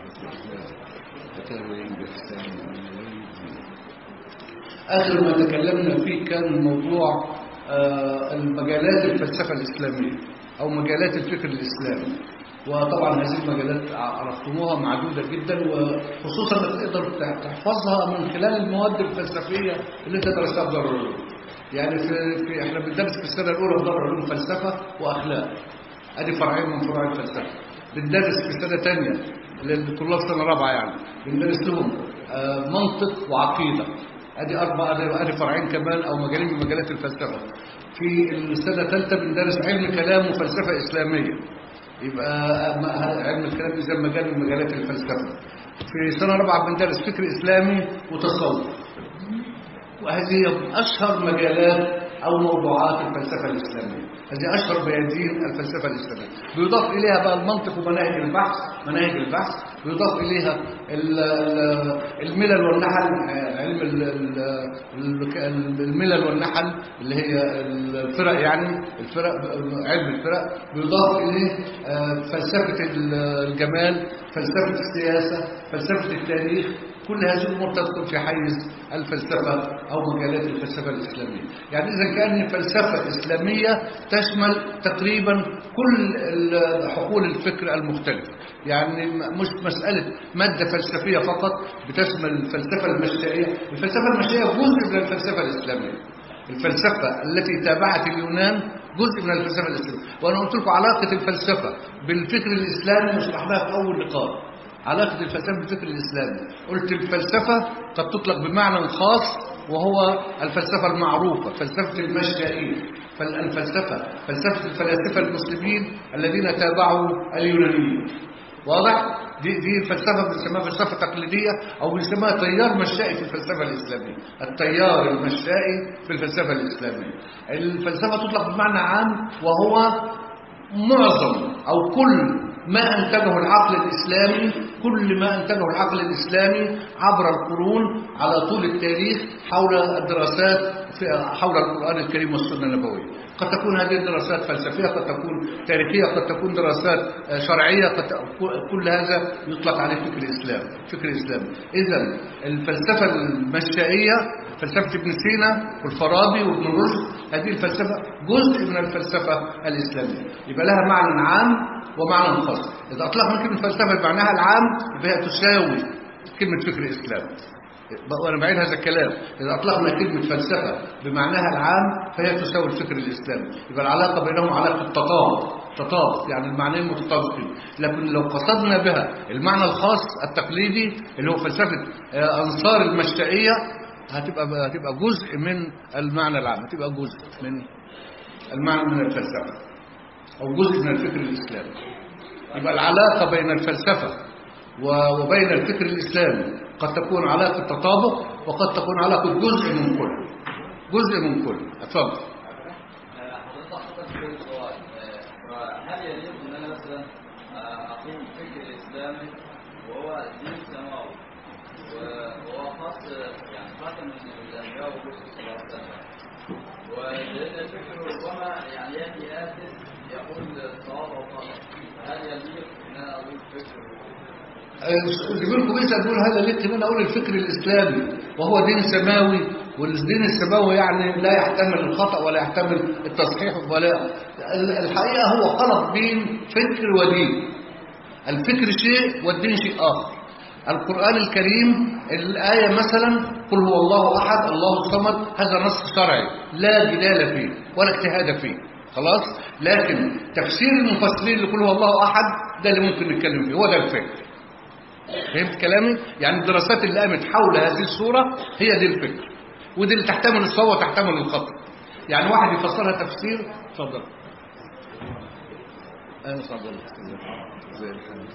آخر ما تكلمنا فيه كان موضوع آه، المجالات الفلسفة الإسلامية أو مجالات الفكر الإسلامي وطبعا هذه المجالات عرفتموها معدودة جدا وخصوصا انك تقدر تحفظها من خلال المواد الفلسفية اللي انت درستها في دار العلوم يعني في, في احنا بندرس في السنة الأولى في دار العلوم فلسفة وأخلاق ادي فرعين من فروع الفلسفة بندرس في سنة تانية للطلاب سنة رابعة يعني بندرس لهم آه، منطق وعقيدة ادي اربع ادي فرعين كمان او مجالين من مجالات الفلسفه في السنه الثالثه بندرس علم كلام وفلسفه اسلاميه يبقى علم الكلام زي مجال من مجالات الفلسفه في سنه رابعه بندرس فكر اسلامي وتصوف وهذه اشهر مجالات او موضوعات الفلسفه الاسلاميه هذه اشهر بيادين الفلسفه الاسلاميه بيضاف اليها بقى المنطق ومناهج البحث مناهج البحث بيضاف اليها الملل والنحل علم الملل والنحل اللي هي الفرق يعني الفرق علم الفرق بيضاف اليه آه، فلسفه الجمال فلسفه السياسه فلسفه التاريخ كل هذه الامور تدخل في حيز الفلسفه او مجالات الفلسفه الاسلاميه يعني اذا كان الفلسفه اسلاميه تشمل تقريبا كل حقول الفكر المختلفه يعني مش مساله ماده فلسفيه فقط بتشمل الفلسفه المشائيه الفلسفه المشائيه جزء من الفلسفه الاسلاميه الفلسفة التي تابعت اليونان جزء من الفلسفة الإسلامية وأنا قلت لكم علاقة الفلسفة بالفكر الإسلامي شرحناها في أول لقاء علاقة الفلسفة بالفكر الإسلامي قلت الفلسفة قد تطلق بمعنى خاص وهو الفلسفة المعروفة فلسفة المشائين فالفلسفة فلسفة الفلاسفة المسلمين الذين تابعوا اليونانيين واضح؟ دي دي الفلسفه بنسميها فلسفه تقليديه او بنسميها تيار مشائي في الفلسفه الاسلاميه التيار المشائي في الفلسفه الاسلاميه الفلسفه تطلق بمعنى عام وهو معظم او كل ما أنتجه العقل الإسلامي كل ما أنتجه العقل الإسلامي عبر القرون على طول التاريخ حول الدراسات حول القرآن الكريم والسنة النبوية قد تكون هذه الدراسات فلسفية قد تكون تاريخية قد تكون دراسات شرعية قد كل هذا يطلق عليه فكر الإسلام فكر الإسلام إذا الفلسفة المشائية فلسفة ابن سينا والفارابي وابن رشد هذه الفلسفة جزء من الفلسفة الإسلامية يبقى لها معنى عام ومعنى خاص إذا أطلقنا كلمة فلسفة بمعناها العام فهي تساوي كلمة فكر الإسلام وأنا بعيد هذا الكلام إذا أطلقنا كلمة فلسفة بمعناها العام فهي تساوي الفكر الإسلامي يبقى العلاقة بينهم علاقة تطابق تطابق يعني المعنيين متطابقين لكن لو قصدنا بها المعنى الخاص التقليدي اللي هو فلسفة آه، أنصار المشتائية هتبقى هتبقى جزء من المعنى العام هتبقى جزء من المعنى من الفلسفة أو جزء من الفكر الإسلامي يبقى العلاقة بين الفلسفة وبين الفكر الإسلامي قد تكون علاقة تطابق وقد تكون علاقة جزء من كل جزء من كل اتفضل هل يجب ان انا مثلا اقيم فكر اسلامي وهو دين سماوي وهو خاص يعني خاتم من الانبياء والرسل صلى الله عليه وسلم ولان الفكر ربما يعني ياتي اسف يقول الصواب او خطا هل يليق ان انا اقول فكر جبريل بيسأل بيقول هذا ليه ان انا اقول الفكر الاسلامي وهو دين سماوي والدين السماوي يعني لا يحتمل الخطأ ولا يحتمل التصحيح ولا الحقيقة هو خلط بين فكر ودين الفكر شيء والدين شيء آخر القرآن الكريم الآية مثلا قل هو الله أحد الله الصمد هذا نص شرعي لا جدال فيه ولا اجتهاد فيه خلاص لكن تفسير المفسرين لقل هو الله أحد ده اللي ممكن نتكلم فيه هو ده الفكر فهمت كلامي يعني الدراسات اللي قامت حول هذه الصورة هي دي الفكر ودي اللي تحتمل الصواب وتحتمل الخطأ يعني واحد يفسرها تفسير اتفضل انا اتفضل زي الحمد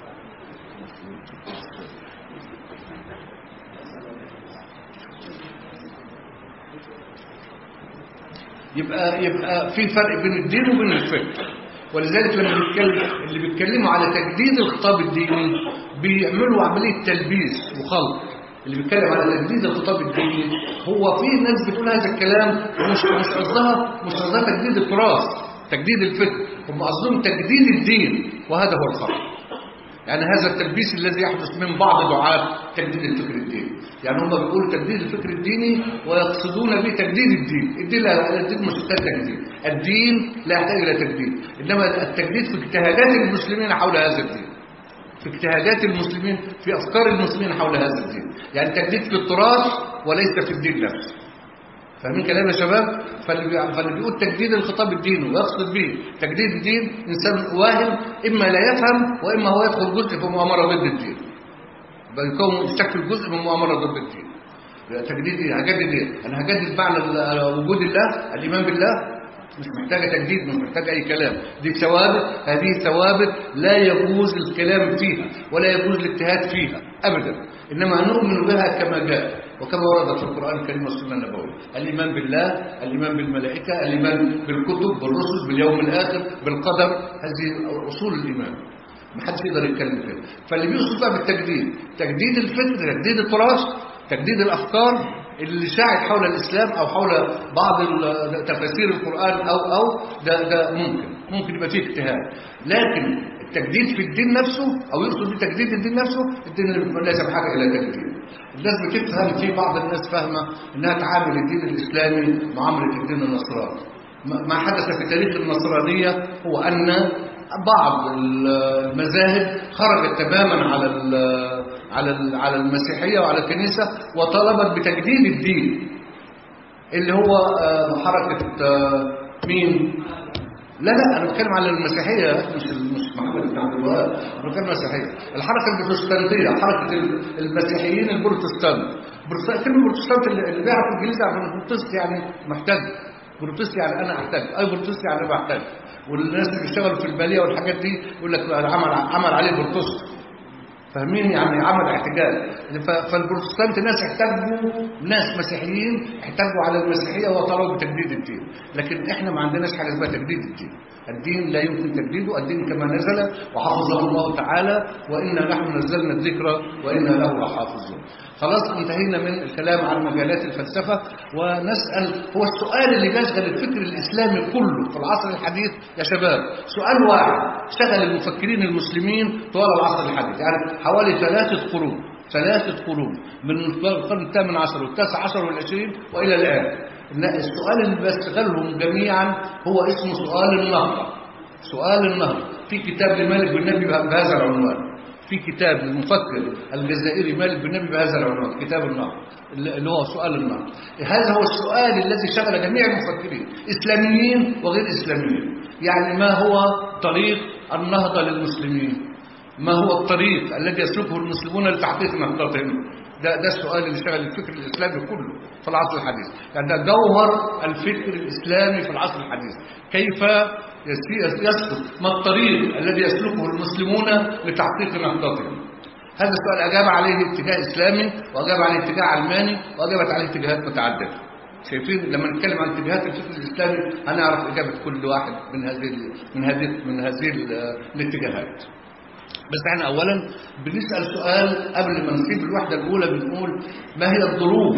يبقى يبقى في فرق بين الدين وبين الفكر ولذلك لما بيتكلم اللي بيتكلموا على تجديد الخطاب الديني بيعملوا عمليه تلبيس وخلط اللي بيتكلم على تجديد الخطاب الديني هو في ناس بتقول هذا الكلام مش مش قصدها مش قصدها تجديد التراث تجديد الفكر هم قصدهم تجديد الدين وهذا هو الخطأ يعني هذا التلبيس الذي يحدث من بعض دعاة تجديد الفكر الديني يعني هم بيقولوا تجديد الفكر الديني ويقصدون به تجديد الدين الدين لا الدين مش محتاج تجديد الدين لا يحتاج الى تجديد انما التجديد في اجتهادات المسلمين حول هذا الدين في اجتهادات المسلمين في افكار المسلمين حول هذا الدين يعني تجديد في التراث وليس في الدين نفسه فاهمين كلام يا شباب فاللي بي- فاللي بيقول تجديد الخطاب الديني ويقصد به تجديد الدين انسان واهم اما لا يفهم واما هو يدخل جزء في مؤامره ضد الدين بيكون يشكل جزء من مؤامره ضد الدين تجديد ايه هجدد ايه انا هجدد معنى ال- وجود الله الايمان بالله مش محتاجه تجديد مش محتاجه اي كلام دي ثوابت هذه ثوابت لا يجوز الكلام فيها ولا يجوز الاجتهاد فيها ابدا انما نؤمن بها كما جاء وكما ورد في القران الكريم والسنه النبويه الايمان بالله الايمان بالملائكه الايمان بالكتب بالرسل باليوم الاخر بالقدر هذه اصول الايمان ما حدش يقدر يتكلم كده فاللي بيقصد بقى بالتجديد تجديد الفكر تجديد التراث تجديد الافكار اللي شاعت حول الاسلام او حول بعض ال- تفاسير القران او او ده ده ممكن ممكن يبقى فيه اجتهاد لكن التجديد في الدين نفسه او يقصد بتجديد الدين نفسه الدين ليس بحاجه الى تجديد الناس بتفهم في بعض الناس فاهمه انها تعامل الدين الاسلامي معامله الدين النصراني ما ما حدث في تاريخ النصرانيه هو ان بعض المذاهب خرجت تماما على ال- على ال- على المسيحيه وعلى الكنيسه وطلبت بتجديد الدين اللي هو آه، حركه آه، مين لا لا انا بتكلم على المسيحيه مش مش محمد بن عبد الوهاب انا بتكلم المسيحيه الحركه البروتستانتيه حركه ال- المسيحيين البروتستانت بروتستانت كلمه بروتستانت اللي اللي بيعرف انجليزي عارف ان بروتست يعني محتاج بروتست يعني انا احتاج اي بروتست يعني انا بحتاج والناس اللي بيشتغلوا في الباليه والحاجات دي يقول لك عمل عمل عليه بروتست فاهمين يعني عمل احتجاج ف- فالبروتستانت ناس احتجوا ناس مسيحيين احتجوا على المسيحيه وطلبوا بتجديد الدين لكن احنا ما عندناش حاجه اسمها تجديد الدين الدين لا يمكن تجديده الدين كما نزل وحفظه الله تعالى وانا نحن نزلنا الذكر وانا له لحافظون خلاص انتهينا من الكلام عن مجالات الفلسفه ونسال هو السؤال اللي بيشغل الفكر الاسلامي كله في العصر الحديث يا شباب سؤال واحد شغل المفكرين المسلمين طوال العصر الحديث يعني حوالي ثلاثه قرون ثلاثه قرون من القرن الثامن عشر والتاسع عشر والعشرين والى الان إن السؤال اللي بيشغلهم جميعا هو اسمه سؤال النهضه سؤال النهضه في كتاب لمالك بن نبي بهذا العنوان في كتاب للمفكر الجزائري مالك بن نبي بهذا العنوان كتاب النهضه اللي هو سؤال النهضه هذا هو السؤال الذي شغل جميع المفكرين اسلاميين وغير اسلاميين يعني ما هو طريق النهضه للمسلمين ما هو الطريق الذي يسلكه المسلمون لتحقيق نهضتهم ده ده السؤال اللي شغل الفكر الاسلامي كله في العصر الحديث يعني ده جوهر الفكر الاسلامي في العصر الحديث كيف يس- يسلك ما الطريق الذي يسلكه المسلمون لتحقيق نهضتهم هذا السؤال اجاب عليه اتجاه اسلامي واجاب عليه اتجاه علماني واجابت عليه اتجاهات متعدده شايفين لما نتكلم عن اتجاهات الفكر الاسلامي هنعرف اجابه كل واحد من هذه ال- من هذه من هذه ال- الاتجاهات بس احنا اولا بنسال سؤال قبل ما نسيب الوحده الاولى بنقول ما هي الظروف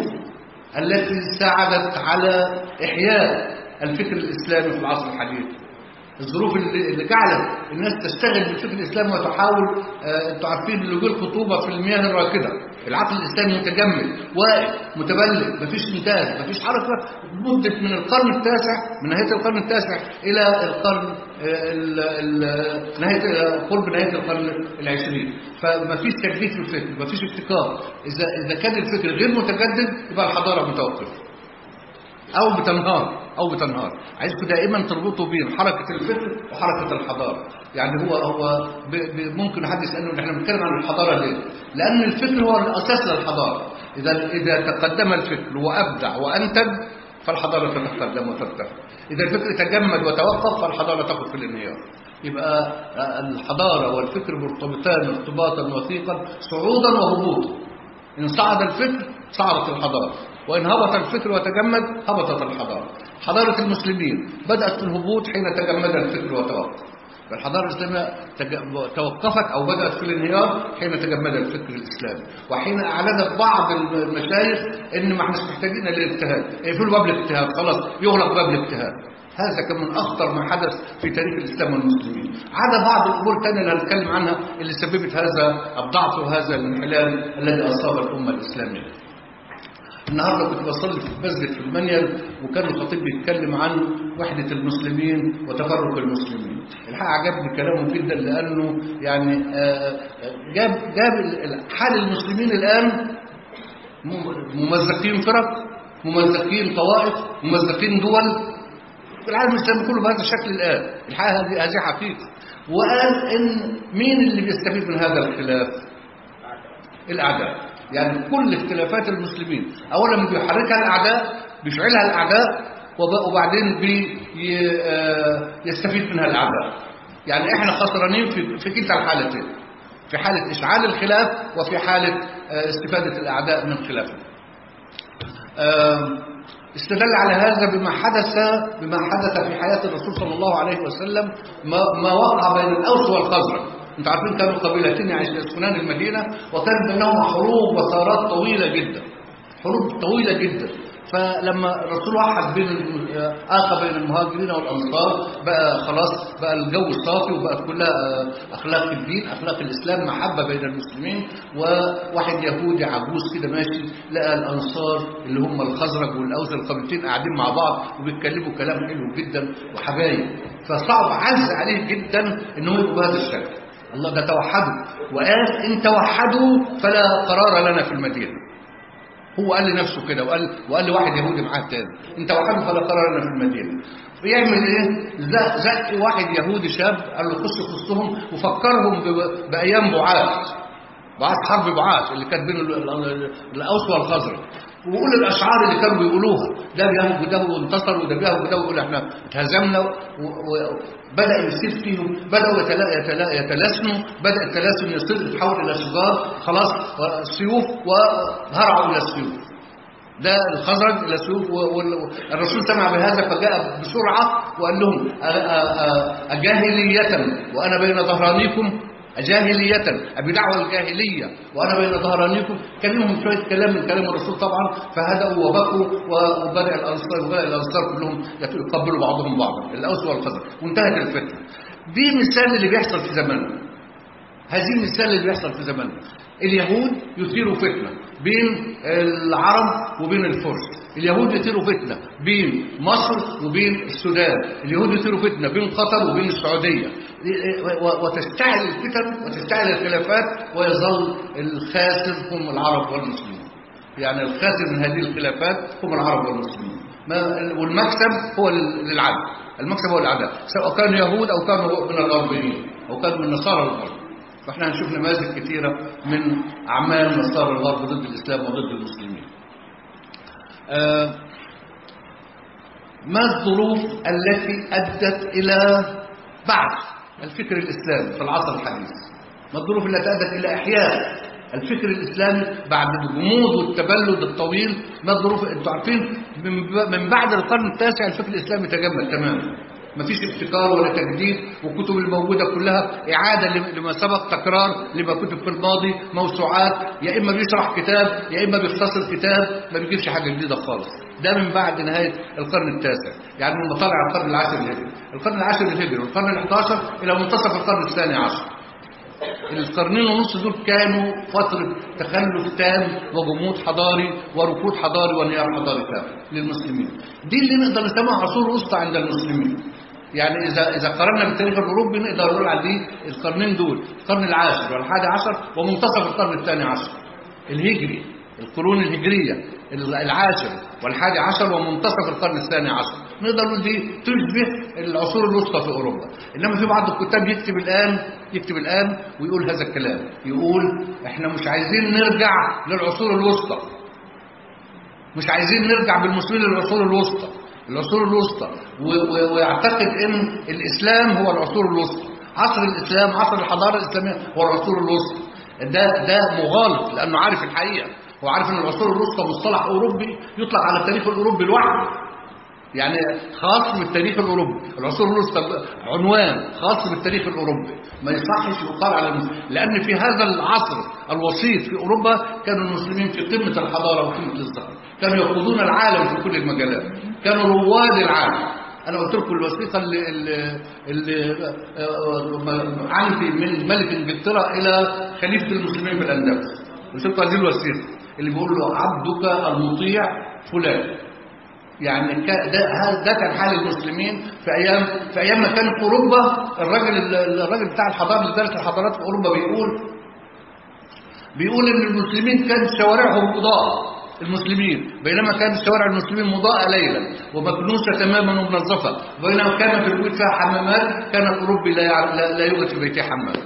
التي ساعدت على احياء الفكر الاسلامي في العصر الحديث الظروف اللي اللي جعلت الناس تشتغل بالفكر الاسلامي وتحاول آه، انتوا عارفين لجوء الخطوبه في المياه الراكده العقل الاسلامي متجمد واقف متبلد مفيش انتاج مفيش حركه مده من القرن التاسع من نهايه القرن التاسع الى القرن آه، ال- ال- نهايه آه، قرب نهايه القرن العشرين فمفيش تجديد في الفكر مفيش ابتكار اذا اذا كان الفكر غير متجدد يبقى الحضاره متوقفه او بتنهار او بتنهار عايزكم دائما تربطوا بين حركه الفكر وحركه الحضاره يعني هو هو ب ب ممكن حد يسالني إن احنا بنتكلم عن الحضاره ليه لان الفكر هو الاساس للحضاره اذا اذا تقدم الفكر وابدع وانتج فالحضاره تتقدم وترتفع اذا الفكر تجمد وتوقف فالحضاره تقف في الانهيار يبقى الحضاره والفكر مرتبطان ارتباطا وثيقا صعودا وهبوطا إن صعد الفكر صعدت الحضارة وإن هبط الفكر وتجمد هبطت الحضارة حضارة المسلمين بدأت في الهبوط حين تجمد الفكر وتوقف فالحضارة الإسلامية تج- توقفت أو بدأت في الانهيار حين تجمد الفكر الإسلامي وحين أعلنت بعض المشايخ إن ما احناش محتاجين للاجتهاد يقفلوا باب الاجتهاد خلاص يغلق باب الاجتهاد هذا كان من أخطر ما حدث في تاريخ الإسلام والمسلمين عدا بعض الامور الثانيه اللي هنتكلم عنها اللي سببت هذا الضعف وهذا الانحلال الذي اصاب الامه الاسلاميه. النهارده كنت بصلي في مسجد في المنيل وكان الخطيب بيتكلم عن وحده المسلمين وتفرق المسلمين. الحقيقه عجبني كلامه جدا لانه يعني جاب جاب حال المسلمين الان ممزقين فرق ممزقين طوائف ممزقين دول العالم الاسلامي كله بهذا الشكل الان الحقيقه هذه هذه حقيقه وقال ان مين اللي بيستفيد من هذا الخلاف الاعداء يعني كل اختلافات المسلمين اولا بيحركها الاعداء بيشعلها الاعداء وبعدين بيستفيد منها الاعداء يعني احنا خسرانين في في كلتا الحالتين في حاله اشعال الخلاف وفي حاله استفاده الاعداء من خلافه استدل على هذا بما حدث بما حدث في حياة الرسول صلى الله عليه وسلم ما, ما وقع بين الأوس والخزرج انتوا عارفين كانوا قبيلتين يسكنان المدينة وكان بينهما حروب وثارات طويلة جدا حروب طويلة جدا فلما الرسول وحد بين آخى بين المهاجرين والأنصار بقى خلاص بقى الجو صافي وبقت كلها أخلاق الدين أخلاق الإسلام محبة بين المسلمين وواحد يهودي عجوز كده ماشي لقى الأنصار اللي هم الخزرج والأوس القبيلتين قاعدين مع بعض وبيتكلموا كلام حلو جدا وحبايب فصعب عز عليه جدا إنهم يبقوا بهذا الشكل الله ده توحدوا وقال إن توحدوا فلا قرار لنا في المدينة هو قال لنفسه كده وقال وقال لواحد يهودي معاه تاني انت وحده فلا قرار لنا في المدينه بيعمل ايه زق زق واحد يهودي شاب قال له خش خصهم وفكرهم بايام بعاث بعاث حرب بعاث اللي كانت بين الاوس والخزرج ويقول الاشعار اللي كانوا بيقولوها ده بيهوج ده وانتصر وده بيهوج ده ويقول احنا اتهزمنا وبدا يصير فيهم بداوا يتلا يتلا يتلاسنوا بدا التلاسن يصير يتحول الى شجار خلاص سيوف وهرعوا الى السيوف ده الخزرج الى سيوف والرسول سمع بهذا فجاء بسرعه وقال لهم اجاهليه وانا بين ظهرانيكم جاهلية أبي دعوة الجاهلية وأنا بين ظهرانيكم كان لهم شوية كلام من كلام الرسول طبعا فهدأوا وبكوا وبدأ الأنصار وبدأ الأنصار كلهم يقبلوا بعضهم بعضا الأوس والخزرج وانتهت الفتنة دي مثال اللي بيحصل في زماننا هذه مثال اللي بيحصل في زماننا اليهود يثيروا فتنة بين العرب وبين الفرس اليهود يثيروا فتنة بين مصر وبين السودان اليهود يثيروا فتنة بين قطر وبين السعودية وتشتعل الفتن وتشتعل الخلافات ويظل الخاسر هم العرب والمسلمين يعني الخاسر من هذه الخلافات هم العرب والمسلمين والمكسب هو للعدل المكسب هو العدل سواء كانوا يهود او كانوا من الغربيين او كانوا من نصارى الغرب فاحنا هنشوف نماذج كثيره من اعمال نصارى الغرب ضد الاسلام وضد المسلمين آه ما الظروف التي ادت الى بعث الفكر الاسلامي في العصر الحديث ما الظروف التي ادت الى احياء الفكر الاسلامي بعد الجمود والتبلد الطويل ما الظروف انتوا عارفين من بعد القرن التاسع الفكر الاسلامي تجمد تماما مفيش ابتكار ولا تجديد والكتب الموجودة كلها إعادة لما سبق تكرار لما كتب في الماضي موسوعات يا إما بيشرح كتاب يا إما بيختصر كتاب ما بيجيبش حاجة جديدة خالص ده من بعد نهاية القرن التاسع يعني من مطالع القرن العاشر الهجري القرن العاشر الهجري والقرن الحداشر إلى منتصف القرن الثاني عشر القرنين ونص دول كانوا فترة تخلف تام وجمود حضاري وركود حضاري وانهيار حضاري تام للمسلمين دي اللي نقدر نسميها عصور وسطى عند المسلمين يعني إذا إذا قارنا بالتاريخ الأوروبي نقدر نقول عليه القرنين دول القرن العاشر والحادي عشر ومنتصف القرن الثاني عشر الهجري القرون الهجرية العاشر والحادي عشر ومنتصف القرن الثاني عشر نقدر نقول دي تشبه العصور الوسطى في أوروبا إنما في بعض الكتاب يكتب الآن يكتب الآن ويقول هذا الكلام يقول إحنا مش عايزين نرجع للعصور الوسطى مش عايزين نرجع بالمسلمين للعصور الوسطى العصور الوسطى ويعتقد ان الاسلام هو العصور الوسطى عصر الاسلام عصر الحضاره الاسلاميه هو العصور الوسطى ده ده مغالط لانه عارف الحقيقه هو عارف ان العصور الوسطى مصطلح اوروبي يطلق على التاريخ الاوروبي لوحده يعني خاص بالتاريخ الاوروبي العصور الوسطى عنوان خاص بالتاريخ الاوروبي ما يصحش يقال على المسلمين لان في هذا العصر الوسيط في اوروبا كانوا المسلمين في قمه الحضاره وقمه الزهر كانوا يقودون العالم في كل المجالات كانوا رواد العالم انا قلت لكم الوثيقه اللي اللي, اللي آه، عندي من ملك انجلترا الى خليفه المسلمين في الاندلس قلت لكم هذه الوثيقه اللي بيقول له عبدك المطيع فلان يعني كا- ده ه- ده كان حال المسلمين في ايام في ايام ما كان في اوروبا الراجل الراجل بتاع الحضاره اللي درس الحضارات في اوروبا بيقول بيقول ان المسلمين كانت شوارعهم مضاءة المسلمين بينما كانت شوارع المسلمين مضاءة ليلا ومكنوسة تماما ومنظفة بينما كان في البيوت فيها حمامات كان الاوروبي لا يع- لا, لا يوجد في بيته حمام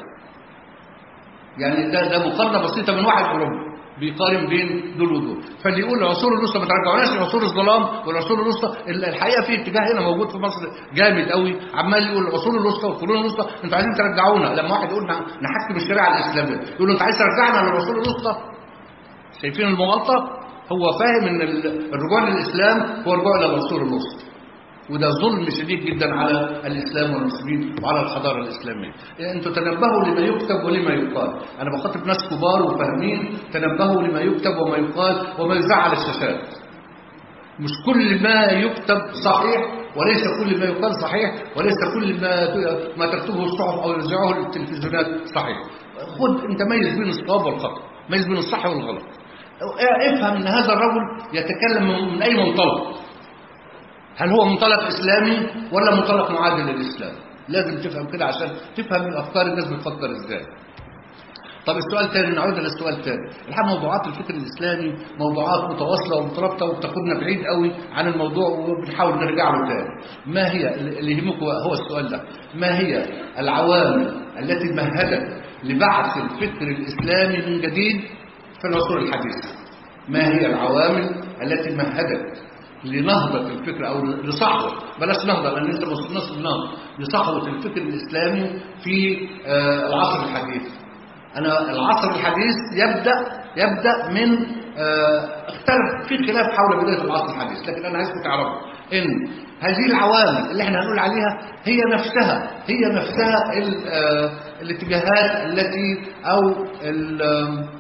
يعني ده ده مقارنه بسيطه من واحد اوروبي بيقارن بين دول ودول فاللي يقول العصور الوسطى ما ترجعوناش لعصور الظلام والعصور الوسطى ال- الحقيقه في اتجاه هنا موجود في مصر جامد قوي عمال يقول العصور الوسطى والقرون الوسطى انتوا عايزين ترجعونا لما واحد يقول نح- نحكم الشريعه الاسلاميه يقول له انت عايز ترجعنا للعصور الوسطى شايفين المغالطه هو فاهم ان ال- الرجوع للاسلام هو الرجوع الى العصور الوسطى وده ظلم شديد جدا على الاسلام والمسلمين وعلى الحضاره الاسلاميه. انتوا تنبهوا لما يكتب ولما يقال، انا بخاطب ناس كبار وفاهمين تنبهوا لما يكتب وما يقال وما يذاع على الشاشات. مش كل ما يكتب صحيح وليس كل ما يقال صحيح وليس كل ما ما تكتبه الصحف او يذيعه التلفزيونات صحيح. خد انت ميز بين الصواب والخطا، ميز بين الصح والغلط. افهم ان هذا الرجل يتكلم من من اي منطلق. هل هو منطلق اسلامي ولا منطلق معادل للاسلام لازم تفهم كده عشان تفهم الافكار الناس بتفكر ازاي طب السؤال الثاني نعود الى السؤال الثاني الحقيقه موضوعات الفكر الاسلامي موضوعات متواصله ومترابطه وبتاخدنا بعيد قوي عن الموضوع وبنحاول نرجع له تاني ما هي اللي يهمكم هو السؤال ده ما هي العوامل التي مهدت لبعث الفكر الاسلامي من جديد في العصور الحديثه ما هي العوامل التي مهدت لنهضة الفكر أو لصحوة بلاش نهضة لأن أنت ما وصلناش للنهضة لصحوة الفكر الإسلامي في آه، العصر الحديث أنا العصر الحديث يبدأ يبدأ من آه، اختلف في خلاف حول بداية العصر الحديث لكن أنا عايزكم تعرفوا إن هذه العوامل اللي احنا هنقول عليها هي نفسها هي نفسها ال- آه، الاتجاهات التي أو ال- آم،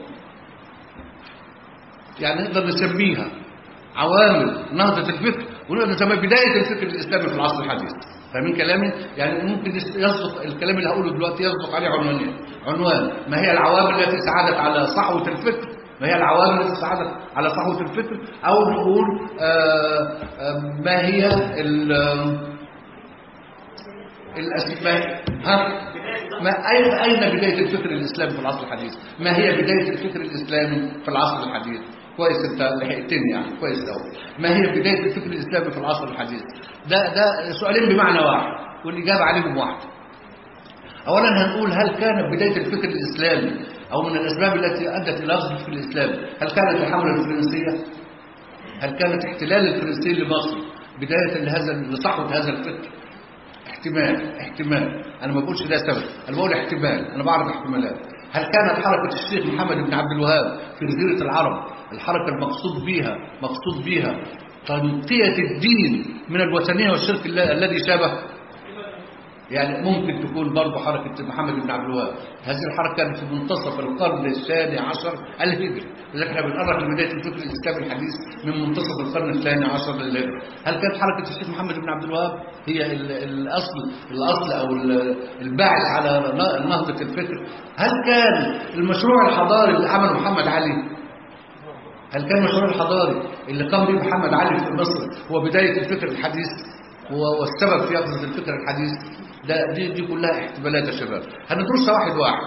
يعني نقدر نسميها عوامل نهضة الفكر ونقدر نسميها بداية الفكر الإسلامي في العصر الحديث فاهمين كلامي؟ يعني ممكن يس- يصدق الكلام اللي هقوله دلوقتي يصدق عليه عنوانين عنوان ما هي العوامل التي ساعدت على صحوة الفكر ما هي العوامل التي ساعدت على صحوة الفكر أو نقول آه، آه، ما هي ال- آه، الأسماء ها ما أين أين بداية الفكر الإسلامي في العصر الحديث؟ ما هي بداية الفكر الإسلامي في العصر الحديث؟ كويس أنت لحقتني يعني كويس أوي. ما هي بداية الفكر الإسلامي في العصر الحديث؟ ده ده سؤالين بمعنى واحد والإجابة عليهم واحدة. أولا هنقول هل كان بداية الفكر الإسلامي أو من الأسباب التي أدت إلى أصل الفكر الإسلامي هل كانت الحملة الفرنسية؟ هل كانت احتلال الفرنسيين لمصر بداية لهذا لصحوة هذا الفكر؟ احتمال احتمال انا ما بقولش ده سبب انا بقول احتمال انا بعرف احتمالات هل كانت حركه الشيخ محمد بن عبد الوهاب في جزيره العرب الحركه المقصود بها مقصود بها تنقيه الدين من الوثنيه والشرك الل- الذي شابه يعني ممكن تكون برضه حركة محمد بن عبد الوهاب هذه الحركة كانت في منتصف القرن الثاني عشر الهجري لذلك احنا بنقرب لبداية الفكر الإسلامي الحديث من منتصف القرن الثاني عشر للهجري هل كانت حركة الشيخ محمد بن عبد الوهاب هي ال- الأصل الأصل أو ال- الباعث على ن- نهضة الفكر هل كان المشروع الحضاري اللي عمله محمد علي هل كان المشروع الحضاري اللي قام به محمد علي في مصر هو بداية الفكر الحديث هو والسبب في يقظة الفكر الحديث ده دي, دي كلها احتمالات يا شباب هندرسها واحد واحد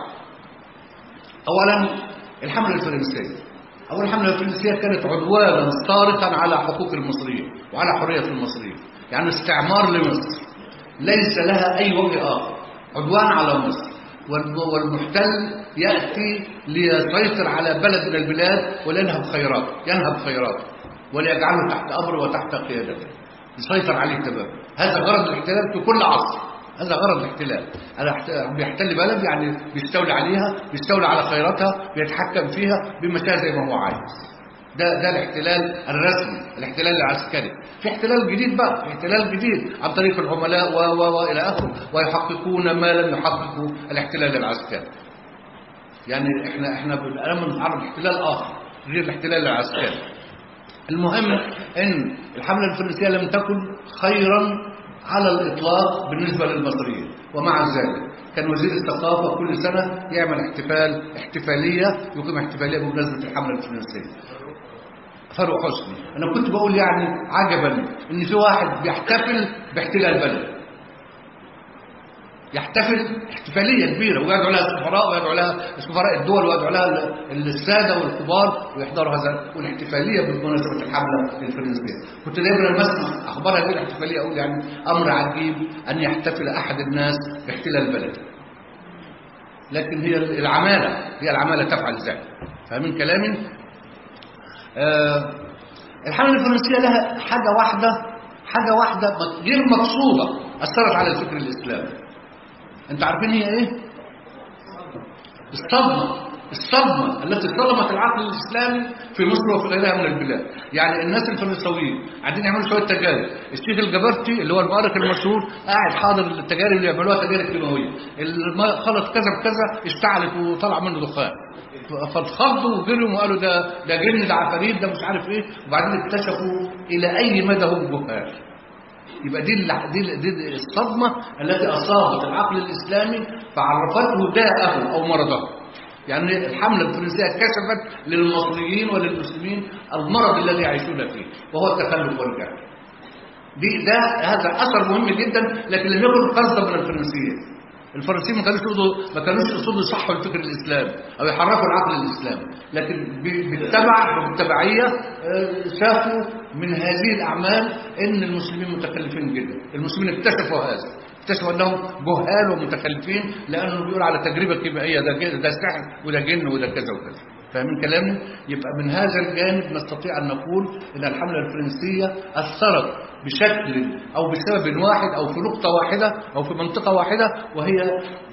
أولا الحملة الفرنسية أول الحملة الفرنسية كانت عدوانا صارخا على حقوق المصريين وعلى حرية المصريين يعني استعمار لمصر ليس لها أي وجه آخر عدوان على مصر وال- والمحتل يأتي ليسيطر على بلد من البلاد ولينهب خيراته ينهب خيراته وليجعله تحت أمره وتحت قيادته يسيطر عليه تماما هذا غرض الاحتلال في كل عصر هذا غرض الاحتلال أنا احت- بيحتل بلد يعني بيستولي عليها بيستولي على خيراتها بيتحكم فيها بمشاء زي ما هو عايز ده ده الاحتلال الرسمي الاحتلال العسكري في احتلال جديد بقى في احتلال جديد عن طريق العملاء و و والى اخره ويحققون ما لم يحققه الاحتلال العسكري يعني احنا احنا الان بنتعرض لاحتلال اخر غير الاحتلال العسكري المهم ان الحمله الفرنسيه لم تكن خيرا على الاطلاق بالنسبه للمصريين ومع ذلك كان وزير الثقافه كل سنه يعمل احتفال احتفاليه يقيم احتفاليه بمناسبه الحمله الفرنسيه فاروق حسني انا كنت بقول يعني عجبا ان في واحد بيحتفل باحتلال بلد يحتفل احتفاليه كبيره ويدعو لها السفراء ويدعو لها سفراء الدول ويدعو لها ال- الساده والكبار ويحضروا هذا والاحتفاليه بمناسبه الحمله الفرنسيه كنت دايما لما اسمع اخبار هذه الاحتفاليه اقول يعني امر عجيب ان يحتفل احد الناس باحتلال بلد لكن هي العماله هي العماله تفعل ذلك فاهمين كلامي آه الحمله الفرنسيه لها حاجه واحده حاجه واحده غير مقصوده اثرت على الفكر الاسلامي انت عارفين هي ايه الصدمه الصدمه التي صدمت العقل الاسلامي في مصر وفي غيرها من البلاد يعني الناس الفرنسويين قاعدين يعملوا شويه تجارب الشيخ الجبرتي اللي هو المؤرخ المشهور قاعد حاضر التجارب اللي يعملوها تجارب كيماويه الماء خلط كذا بكذا اشتعلت وطلع منه دخان فاتخضوا وجروا وقالوا ده ده جن ده عفاريت ده مش عارف ايه وبعدين اكتشفوا الى اي مدى هم جهال يبقى دي ال- دي ال- دي الصدمه التي اصابت العقل الاسلامي فعرفته داءه او مرضه يعني الحمله الفرنسيه كشفت للمصريين وللمسلمين المرض الذي يعيشون فيه وهو التخلف والجهل دي ده هذا اثر مهم جدا لكن لم يكن قصدا من الفرنسيين الفرنسيين ما كانوش يقصدوا ما كانوش يقصدوا يصحوا الفكر الاسلامي او يحركوا العقل الاسلامي لكن ب- بالتبع بالتبعيه آه، شافوا من هذه الاعمال ان المسلمين متخلفين جدا المسلمين اكتشفوا هذا اكتشفوا انهم جهال ومتخلفين لانه بيقول على تجربه كيميائيه ده كده- ده سحر وده جن وده كذا وكذا فاهمين كلامي يبقى من هذا الجانب نستطيع ان نقول ان الحمله الفرنسيه اثرت بشكل او بسبب واحد او في نقطه واحده او في منطقه واحده وهي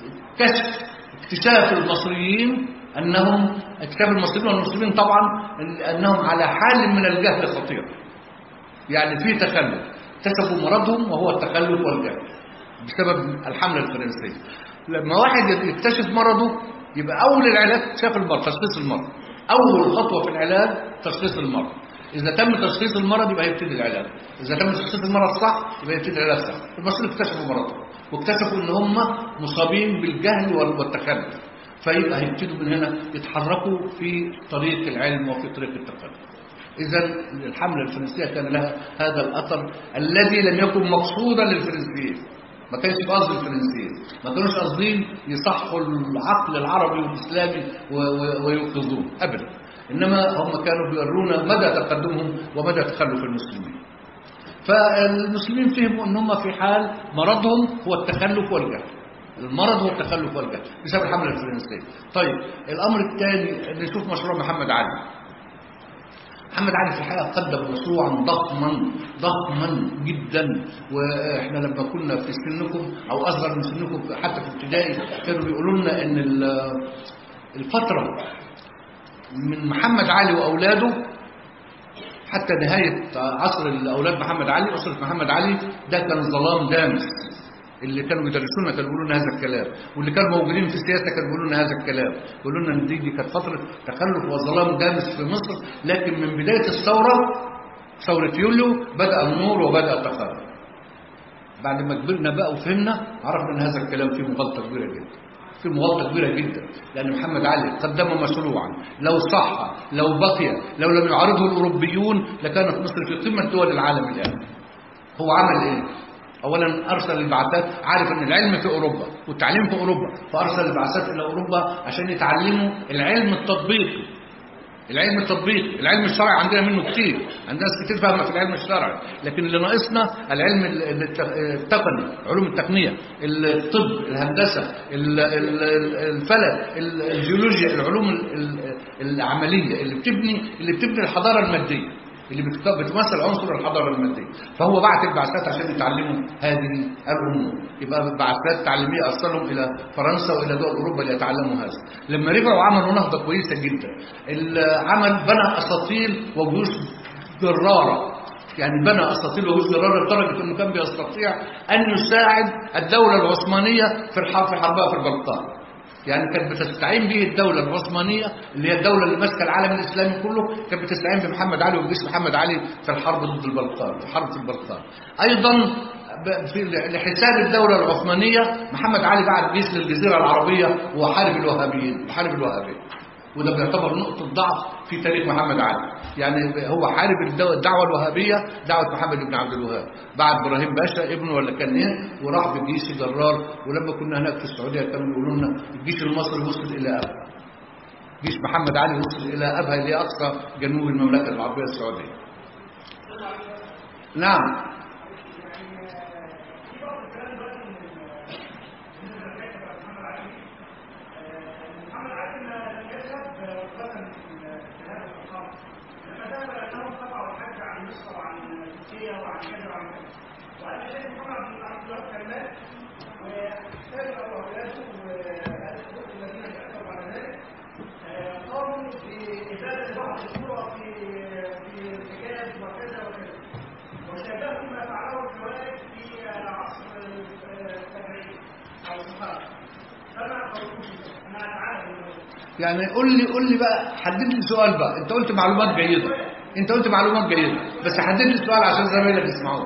كشف اكتشاف المصريين انهم اكتشاف المصريين والمسلمين طبعا انهم على حال من الجهل خطير يعني في تخلف اكتشفوا مرضهم وهو التخلف والجهل بسبب الحمله الفرنسيه لما واحد يكتشف مرضه يبقى اول العلاج شاف المرض تشخيص المرض اول خطوه في العلاج تشخيص المرض اذا تم تشخيص المرض يبقى يبتدي العلاج اذا تم تشخيص المرض صح يبقى يبتدي العلاج صح المصريين اكتشفوا مرضهم واكتشفوا ان هم مصابين بالجهل وال- والتخلف فيبقى هيبتدوا من هنا يتحركوا في طريق العلم وفي طريق التقدم إذا الحملة الفرنسية كان لها هذا الأثر الذي لم يكن مقصودا للفرنسيين ما كانش قصد الفرنسيين ما كانوش قاصدين يصحوا العقل العربي والإسلامي و- و- ويوقظوه أبدا إنما هم كانوا بيورونا مدى تقدمهم ومدى تخلف المسلمين فالمسلمين فهموا ان هم في حال مرضهم هو التخلف والجهل المرض هو التخلف والجهل بسبب الحمله الفرنسيه طيب الامر الثاني نشوف مشروع محمد علي محمد علي في الحقيقه قدم مشروعا ضخما ضخما جدا واحنا لما كنا في سنكم او اصغر من سنكم حتى في ابتدائي كانوا بيقولوا لنا ان ال- الفتره من محمد علي واولاده حتى نهاية عصر الأولاد محمد علي أسرة محمد علي ده كان ظلام دامس اللي كانوا بيدرسونا كانوا بيقولوا لنا هذا الكلام واللي كانوا موجودين في السياسة كانوا بيقولوا لنا هذا الكلام بيقولوا لنا إن دي, دي كانت فترة تخلف وظلام دامس في مصر لكن من بداية الثورة ثورة يوليو بدأ النور وبدأ التخلف بعد ما كبرنا بقى وفهمنا عرفنا ان هذا الكلام فيه مغالطه كبيره جدا فيه مغالطه كبيره جدا لان محمد علي قدم مشروعا لو صح لو بقي لو لم يعارضه الاوروبيون لكانت مصر في قمه دول العالم الان هو عمل ايه اولا ارسل البعثات عارف ان العلم في اوروبا والتعليم في اوروبا فارسل البعثات الى اوروبا عشان يتعلموا العلم التطبيقي العلم التطبيقي العلم الشرعي عندنا منه كتير عندنا ناس كتير فاهمه في العلم الشرعي لكن اللي ناقصنا العلم ال- ال- الت- التقني علوم التقنيه الطب الهندسه ال- ال- ال- الفلك ال- الجيولوجيا العلوم ال- ال- العمليه اللي بتبني اللي بتبني الحضاره الماديه اللي بتك- بتمثل عنصر الحضاره الماديه فهو بعت البعثات عشان يتعلموا هذه الامور يبقى بعثات تعليميه ارسلهم الى فرنسا والى دول اوروبا ليتعلموا هذا لما رجعوا عملوا نهضه كويسه جدا العمل بنى اساطيل وجيوش جراره يعني بنى اساطيل وجيوش جراره لدرجه انه كان بيستطيع ان يساعد الدوله العثمانيه في الحرب في حربها في البلقان يعني كانت بتستعين به الدولة العثمانية اللي هي الدولة اللي ماسكة العالم الإسلامي كله كانت بتستعين بمحمد علي وبجيش محمد علي في الحرب ضد البلقان في حرب البلقان أيضا ب- في لحساب الدولة العثمانية محمد علي بعت جيش للجزيرة العربية وحارب الوهابيين حارب الوهابية وده بيعتبر نقطة ضعف في تاريخ محمد علي يعني هو حارب الدو- الدعوة الوهابية دعوة محمد بن عبد الوهاب بعد إبراهيم باشا ابنه ولا كان إيه وراح بجيش جرار ولما كنا هناك في السعودية كانوا يقولوا لنا الجيش المصري وصل إلى أبها جيش محمد علي وصل إلى أبها اللي هي أقصى جنوب المملكة العربية السعودية نعم محمد علي ما لم يذهب غدا في هذا المقام لما ذهب لانهم قطعوا الحج عن مصر وعن تركيا وعن كذا وعن كذا وقال الشيخ محمد بن عبد الله كلمات واحتاج اولاده واهل الحقوق الذين تاثروا على ذلك آه، قاموا بإزالة بعض الصورة في في الحجاز وكذا وكذا وشابهوا ما فعله الخوارج في عصر آه، التابعين أو الصحابة فما قولكم أنا أتعلم من يعني قول لي قول لي بقى حدد لي سؤال بقى انت قلت معلومات جيده انت قلت معلومات جيده بس حدد لي سؤال عشان زمايلك يسمعوك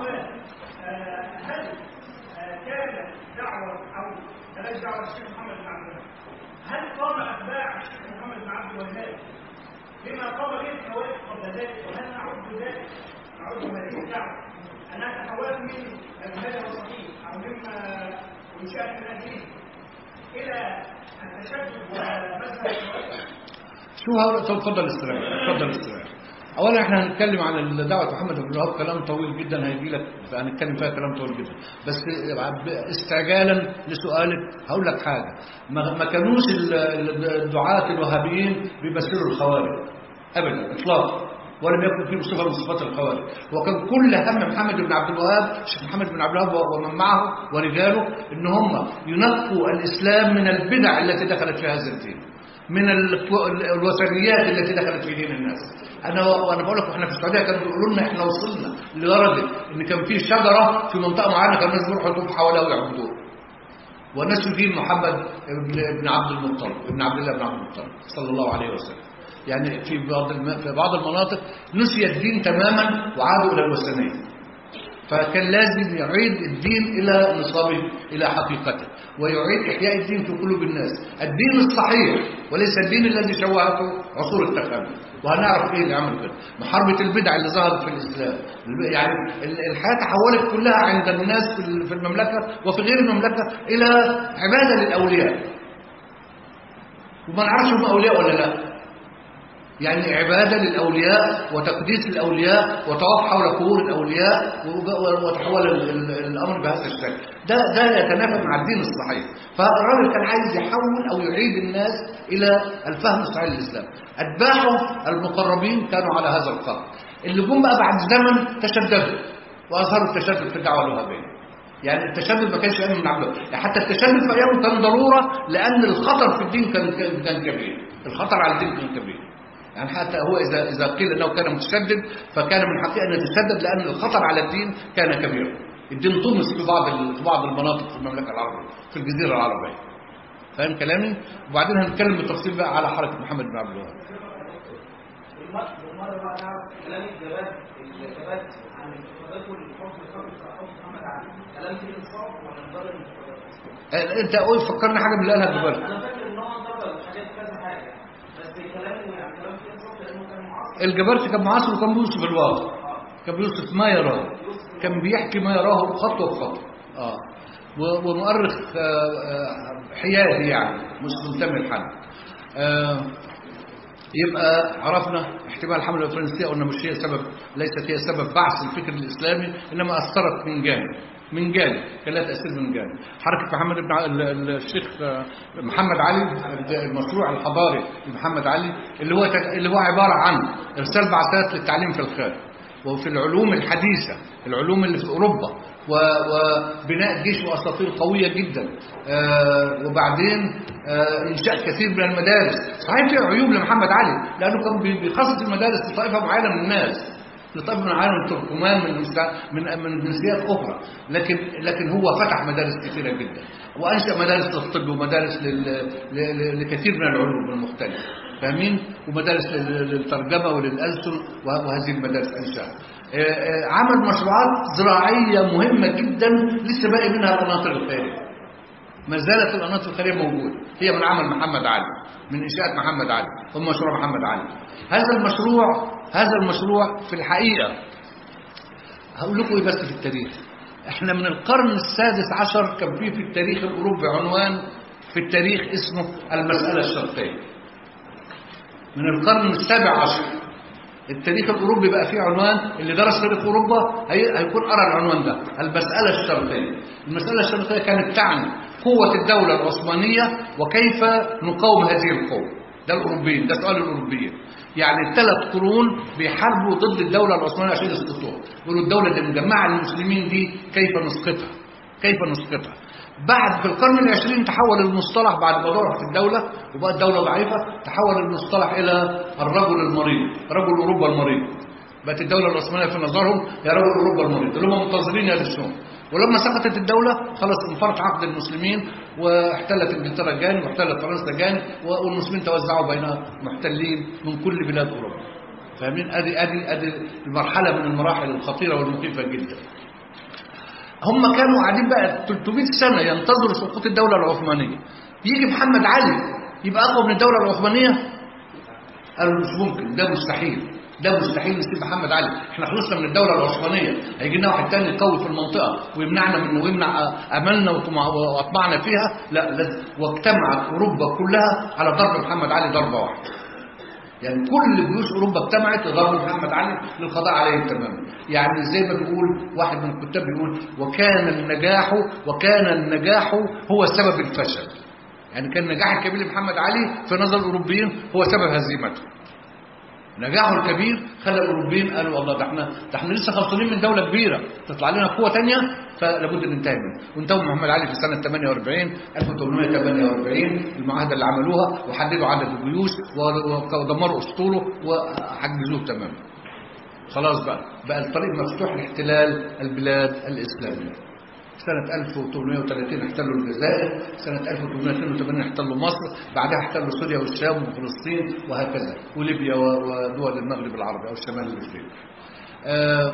آه، هل آه، كان دعوة أو بلاش دعوة الشيخ محمد بن عبد الوهاب هل قام أتباع الشيخ محمد بن عبد الوهاب بما قام به الخوارج قبل ذلك وهل نعد ذلك نعد هذه الدعوة أنها تحولت من المنهج الصحيح أو مما انشأت من أجله إلى التشدد ومذهب الخوارج شو هقول طب اتفضل استريح اتفضل استريح اولا احنا هنتكلم عن دعوه محمد بن الوهاب كلام طويل جدا هيجي لك هنتكلم فيها كلام طويل جدا بس استعجالا لسؤالك هقول لك حاجه ما ما كانوش ال- ال- الدعاة الوهابيين بيمثلوا الخوارج ابدا اطلاقا ولم يكن فيه صفه من صفات الخوارج وكان كل هم محمد بن عبد الوهاب الشيخ محمد بن عبد الوهاب ومن معه ورجاله ان هم ينقوا الاسلام من البدع التي دخلت في هذا الدين من ال- الوثنيات التي دخلت في دين الناس انا وانا بقول لكم احنا في السعوديه كانوا بيقولوا لنا احنا وصلنا لدرجه ان كان في شجره في منطقه معينه كانوا الناس بيروحوا يطوفوا حواليها ويعبدوها والناس في دين محمد بن بن عبد المطلب ابن عبد الله بن عبد المطلب صلى الله عليه وسلم يعني في بعض الم... في بعض المناطق نسي الدين تماما وعادوا الى الوثنيه فكان لازم يعيد الدين إلى نصابه إلى حقيقته ويعيد إحياء الدين في قلوب الناس الدين الصحيح وليس الدين الذي شوهته عصور التخلف وهنعرف ايه اللي عمل كده محاربة البدع اللي ظهرت في الإسلام الب- يعني ال- الحياة تحولت كلها عند الناس في ال- في المملكة وفي غير المملكة إلى عبادة للأولياء وما نعرفش هم أولياء ولا لا يعني عبادة للأولياء وتقديس الأولياء وطواف حول قبور الأولياء وب- وتحول ال- ال- الأمر بهذا الشكل ده ده يتنافى مع الدين الصحيح فالراجل كان عايز يحول أو يعيد الناس إلى الفهم الصحيح للإسلام أتباعه المقربين كانوا على هذا القرن اللي جم بقى بعد زمن تشددوا وأظهروا التشدد في الدعوة الوهابية يعني التشدد ما كانش أيام من عبده يعني حتى التشدد في أيامه كان ضرورة لأن الخطر في الدين كان كان كان كبير الخطر على الدين كان كبير يعني حتى هو إذا إذا قيل أنه كان متشدد فكان من حقه أن يتشدد لأن الخطر على الدين كان كبيرا الدين طمس في بعض ال- في بعض المناطق في المملكة العربية في الجزيرة العربية فاهم كلامي وبعدين هنتكلم بالتفصيل بقى على حركة محمد بن عبد الوهاب بالمرة بقى نعرف كلام الجبات الجبات عن حضرته الحكم الحكم حكم محمد علي كلام فيه انصاف ولا نظر آه، انت قول فكرني حاجه من اللي قالها ببالك انا فاكر ان هو ضرب حاجات كذا حاجه بس كلامه يعني كلام فيه انصاف لانه كان معاصر الجبرتي كان معاصر وكان بيوصف الواقع كان بيوصف ما يراه كان بيحكي ما يراه خطوه بخطوه اه و- ومؤرخ آه، آه، حيادي يعني مش منتمي لحد آه، يبقى عرفنا احتمال الحملة الفرنسية قلنا مش هي سبب ليست هي سبب بعث الفكر الإسلامي إنما أثرت من جانب من جانب كان لها تأثير من جانب حركة محمد بن ع- ال- ال- الشيخ آه، محمد علي المشروع الحضاري لمحمد علي اللي هو تك- اللي هو عبارة عن إرسال بعثات للتعليم في الخارج وفي العلوم الحديثة العلوم اللي في أوروبا و- وبناء جيش وأساطير قوية جدا آه، وبعدين آه، إنشاء كثير من المدارس صحيح في عيوب لمحمد علي لأنه كان بي- بيخصص المدارس لطائفة معينة من الناس لطائفة من العالم التركمان من المسا- من من جنسيات أخرى لكن لكن هو فتح مدارس كثيرة جدا وأنشأ مدارس للطب ومدارس لل... ل... ل... لكثير من العلوم المختلفة فاهمين ومدارس لل- للترجمة وللألسن وه- وهذه المدارس أنشأها آه، آه، عمل مشروعات زراعية مهمة جدا لسه باقي منها القناطر الخيرية ما زالت القناطر الخيرية موجودة هي من عمل محمد علي من إنشاءات محمد علي هم مشروع محمد علي هذا المشروع هذا المشروع في الحقيقة هقول لكم ايه بس في التاريخ احنا من القرن السادس عشر كان في في التاريخ الأوروبي عنوان في التاريخ اسمه المسألة الشرقية من القرن السابع عشر التاريخ الأوروبي بقى فيه عنوان اللي درس تاريخ أوروبا هي- هيكون قرأ العنوان ده المسألة الشرقية المسألة الشرقية كانت تعني قوة الدولة العثمانية وكيف نقاوم هذه القوة ده الأوروبيين ده سؤال الأوروبيين يعني ثلاث قرون بيحاربوا ضد الدولة العثمانية عشان يسقطوها يقولوا الدولة اللي مجمعة المسلمين دي كيف نسقطها كيف نسقطها بعد في القرن العشرين تحول المصطلح بعد ما ضعفت الدولة وبقت الدولة ضعيفة تحول المصطلح إلى الرجل المريض رجل أوروبا المريض بقت الدولة العثمانية في نظرهم هي رجل أوروبا المريض اللي هم منتظرين يدرسون ولما سقطت الدولة خلاص انفرط عقد المسلمين واحتلت انجلترا جانب واحتلت فرنسا جانب والمسلمين توزعوا بين محتلين من كل بلاد أوروبا فاهمين ادي ادي ادي المرحلة من المراحل الخطيرة والمخيفة جدا هم كانوا قاعدين بقى 300 سنة ينتظروا سقوط الدولة العثمانية يجي محمد علي يبقى أقوى من الدولة العثمانية قالوا مش ممكن ده مستحيل ده مستحيل نسيب محمد علي احنا خلصنا من الدولة العثمانية هيجي لنا واحد تاني قوي في المنطقة ويمنعنا من ويمنع املنا وطمع- واطمعنا فيها لا لازم واجتمعت اوروبا كلها على ضرب محمد علي ضربة واحدة يعني كل جيوش اوروبا اجتمعت لضرب محمد علي للقضاء عليه تماما يعني زي ما بيقول واحد من الكتاب بيقول وكان النجاح وكان النجاح هو سبب الفشل يعني كان النجاح الكبير لمحمد علي في نظر الاوروبيين هو سبب هزيمته نجاحه الكبير خلى الاوروبيين قالوا والله ده احنا ده احنا لسه خلصانين من دوله كبيره تطلع لنا قوه ثانيه فلابد ننتهي منها وانتهوا من محمد علي في سنه 48 1848 المعاهده اللي عملوها وحددوا عدد الجيوش و- ودمروا اسطوله وحجزوه تماما خلاص بقى بقى الطريق مفتوح لاحتلال البلاد الاسلاميه سنة 1830 احتلوا الجزائر سنة 1882 احتلوا مصر بعدها احتلوا سوريا والشام وفلسطين وهكذا وليبيا و- ودول المغرب العربي أو الشمال الأفريقي آه،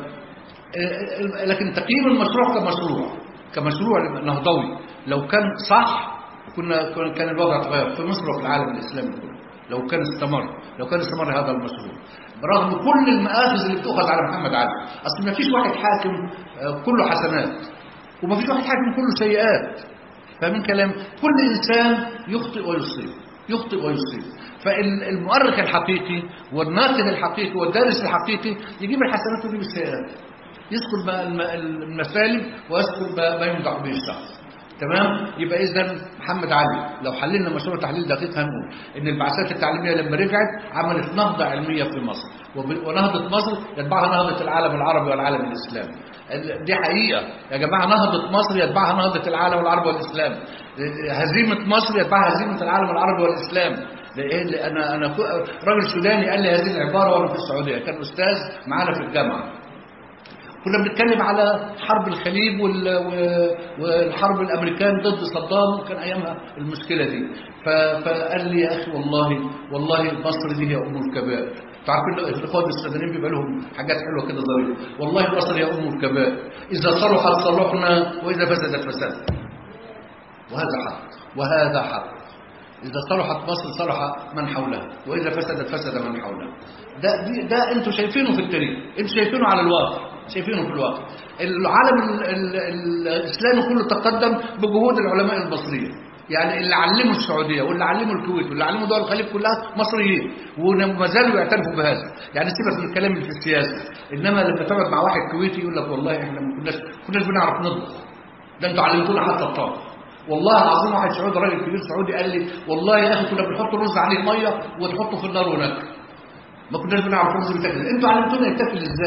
آه، لكن تقييم المشروع كمشروع كمشروع نهضوي لو كان صح كنا كنا- كان الوضع اتغير في مصر وفي العالم الإسلامي كله لو كان استمر لو كان استمر هذا المشروع برغم كل المآخذ اللي بتؤخذ على محمد علي أصل ما فيش واحد حاكم آه، كله حسنات وما فيش واحد حاكم كله سيئات فاهمين كلام كل إنسان يخطئ ويصيب يخطئ ويصيب فالمؤرخ الحقيقي والناقد الحقيقي والدارس الحقيقي يجيب الحسنات ويجيب السيئات يذكر ما- الم- المثالب ويذكر ما ما يمدح به الشخص تمام يبقى اذا محمد علي لو حللنا مشروع تحليل دقيق هنقول ان البعثات التعليميه لما رجعت عملت نهضه علميه في مصر وب- ونهضه مصر يتبعها نهضه العالم العربي والعالم الاسلامي ال- دي حقيقه يا جماعه نهضه مصر يتبعها نهضه العالم العربي والاسلام هزيمه مصر يتبعها هزيمه العالم العربي والاسلام لإيه؟ لأن انا انا كو- راجل سوداني قال لي هذه العباره وانا في السعوديه كان استاذ معانا في الجامعه كنا بنتكلم على حرب الخليج وال- و- والحرب الامريكان ضد صدام كان ايامها المشكله دي ف- فقال لي يا اخي والله والله مصر دي هي ام الكبائر تعرفين الاخوان السودانيين بيبقى لهم حاجات حلوه كده ظريفه والله مصر هي ام الكبائر اذا صلحت صلحنا واذا فسدت فسدنا وهذا حق وهذا حق إذا صلحت مصر صلح من حولها وإذا فسدت فسد من حولها ده دي ده أنتوا شايفينه في التاريخ أنتوا شايفينه على الواقع شايفينه في الواقع العالم ال ال ال الإسلامي كله تقدم بجهود العلماء المصريين يعني اللي علموا السعودية واللي علموا الكويت واللي علموا دول الخليج كلها مصريين وما زالوا يعترفوا بهذا يعني سيبك من الكلام اللي في السياسة إنما لما تقعد مع واحد كويتي يقول لك والله إحنا ما كناش كناش بنعرف نطبخ ده انتوا علمتونا حتى الطبخ والله العظيم واحد سعودي راجل كبير سعودي قال لي والله يا اخي كنا بنحط الرز عليه ميه وتحطه في النار وناكل ما كناش بنعرف الرز بيتاكل انتوا علمتونا يتاكل ازاي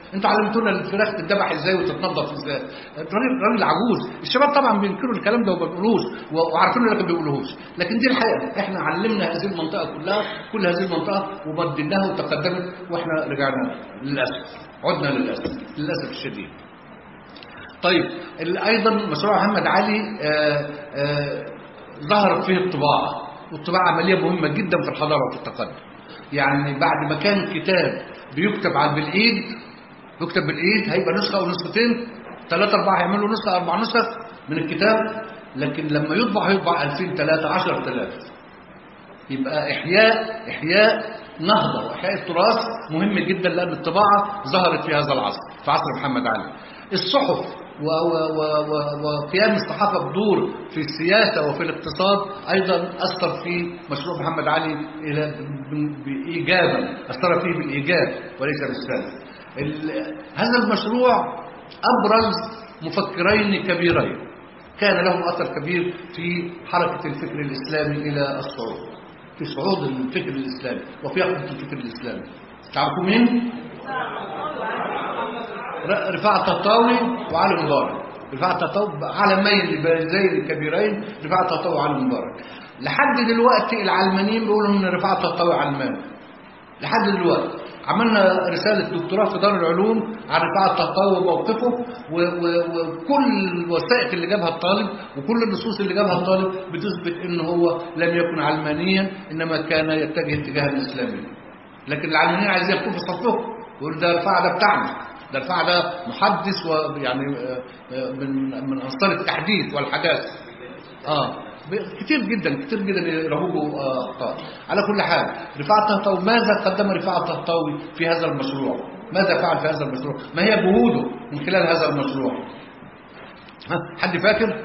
انتوا علمتونا الفراخ تتذبح ازاي وتتنظف ازاي الراجل راجل عجوز الشباب طبعا بينكروا الكلام ده وما بيقولوش و- وعارفين لكن ما بيقولوهوش لكن دي الحقيقه احنا علمنا هذه المنطقه كلها كل هذه المنطقه وبدلناها وتقدمت واحنا رجعنا للاسف عدنا للاسف للاسف الشديد طيب ال- ايضا مشروع محمد علي آه، آه، ظهرت فيه الطباعه والطباعه عمليه مهمه جدا في الحضاره وفي التقدم يعني بعد ما كان كتاب بيكتب على بالايد يكتب بالايد هيبقى نسخه او نسختين ثلاثه اربعه هيعملوا نسخه اربع نسخ من الكتاب لكن لما يطبع هيطبع 2000 3 10000 يبقى إحياء إحياء نهضة وإحياء التراث مهم جدا لأن الطباعة ظهرت في هذا العصر في عصر محمد علي الصحف و- و- و- و- وقيام الصحافة بدور في السياسة وفي الاقتصاد أيضا أثر في مشروع محمد علي إلى ب- بإيجابا أثر فيه بالإيجاب وليس بالسلب ال- هذا المشروع أبرز مفكرين كبيرين كان لهم أثر كبير في حركة الفكر الإسلامي إلى الصعود في صعود الفكر الإسلامي وفي يقظة الفكر الإسلامي تعرفوا مين؟ ر- رفاعة الطهطاوي وعلي مبارك رفاعة الطهطاوي علمين بارزين كبيرين رفاعة الطهطاوي وعلي مبارك لحد دلوقتي العلمانيين بيقولوا ان رفاعة الطهطاوي علماني لحد دلوقتي عملنا رسالة دكتوراه في دار العلوم عن رفاعة الطهطاوي وموقفه و- و- وكل الوثائق اللي جابها الطالب وكل النصوص اللي جابها الطالب بتثبت ان هو لم يكن علمانيا انما كان يتجه اتجاها اسلاميا لكن العلمانيين عايزين يكون في صفهم يقول ده رفاعة ده بتاعنا ده رفاعة ده محدث ويعني آه، آه، من من انصار التحديث والحداثه اه ب- كتير جدا كتير جدا يروجوا آه، اخطاء على كل حال رفاعة الطهطاوي ماذا قدم رفاعة الطهطاوي في هذا المشروع ماذا فعل في هذا المشروع ما هي جهوده من خلال هذا المشروع ها حد فاكر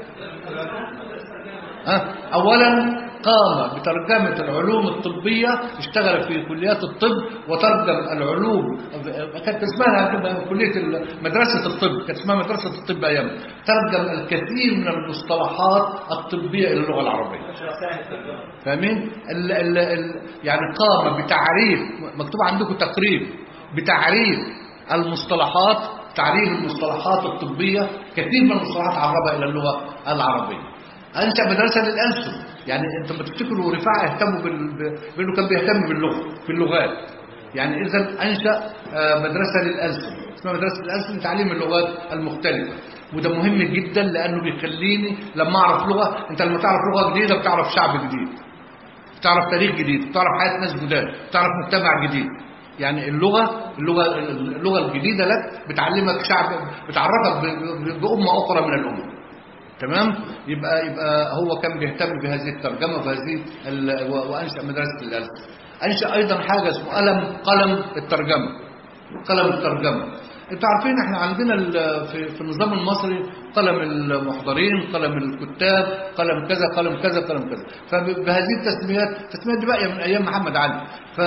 ها اولا قام بترجمة العلوم الطبية اشتغل في كليات الطب وترجم العلوم كانت اسمها كلية ال- مدرسة الطب كانت اسمها مدرسة الطب أيام ترجم الكثير من المصطلحات الطبية إلى اللغة العربية فاهمين ال ال ال يعني قام بتعريف مكتوب عندكم تقريب بتعريف المصطلحات تعريف المصطلحات الطبية كثير من المصطلحات عربها إلى اللغة العربية أنشأ مدرسة للأنسب يعني أنت ما تفتكروا رفاعة اهتموا بال... ب- بأنه كان بيهتم باللغة في اللغات يعني إذا أنشأ آه، مدرسة للأنسب اسمها مدرسة الأنسب لتعليم اللغات المختلفة وده مهم جدا لأنه بيخليني لما أعرف لغة أنت لما تعرف لغة جديدة بتعرف شعب جديد بتعرف تاريخ جديد بتعرف حياة ناس جداد بتعرف مجتمع جديد يعني اللغة اللغة اللغة الجديدة لك بتعلمك شعب بتعرفك ب- ب- بأمة أخرى من الأمم تمام يبقى يبقى هو كان بيهتم بهذه الترجمة وبهذه ال- و- وأنشأ مدرسة الألف أنشأ أيضا حاجة اسمه قلم قلم الترجمة قلم الترجمة انتوا عارفين احنا عندنا ال- في, في النظام المصري قلم المحضرين قلم الكتاب قلم كذا قلم كذا قلم كذا فبهذه التسميات التسميات دي باقيه من ايام محمد علي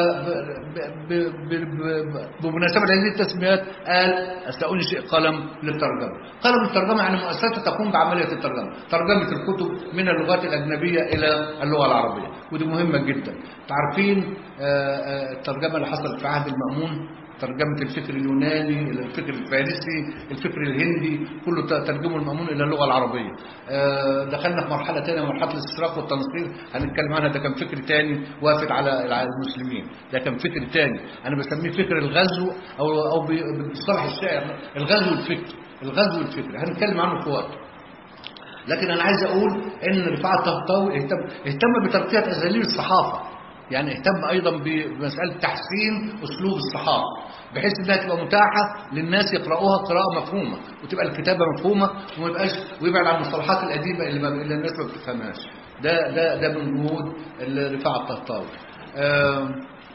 فبمناسبه هذه التسميات قال سأنشئ قلم للترجمة قلم الترجمة يعني مؤسسة تقوم بعملية الترجمة ترجمة الكتب من اللغات الأجنبية إلى اللغة العربية ودي مهمة جدا تعرفين آه، آه، الترجمة اللي حصلت في عهد المأمون ترجمة الفكر اليوناني إلى الفكر الفارسي الفكر الهندي كله ت- ترجمه المأمون إلى اللغة العربية آه، دخلنا في مرحلة تانية مرحلة الاستشراق والتنصير هنتكلم عنها ده كان فكر تاني وافد على على المسلمين ده كان فكر تاني أنا بسميه فكر الغزو أو أو ب- بمصطلح الشاعر الغزو الفكري الغزو الفكري هنتكلم عنه في وقت لكن انا عايز اقول ان رفاعة الطهطاوي اهتم اهتم بترقية اساليب الصحافة يعني اهتم ايضا بمساله تحسين اسلوب الصحافه بحيث انها تبقى متاحه للناس يقراوها قراءه مفهومه وتبقى الكتابه مفهومه وما يبقاش ويبعد عن المصطلحات القديمه اللي, ما اللي الناس ما بتفهمهاش ده ده ده من جهود رفاعة الطهطاوي آه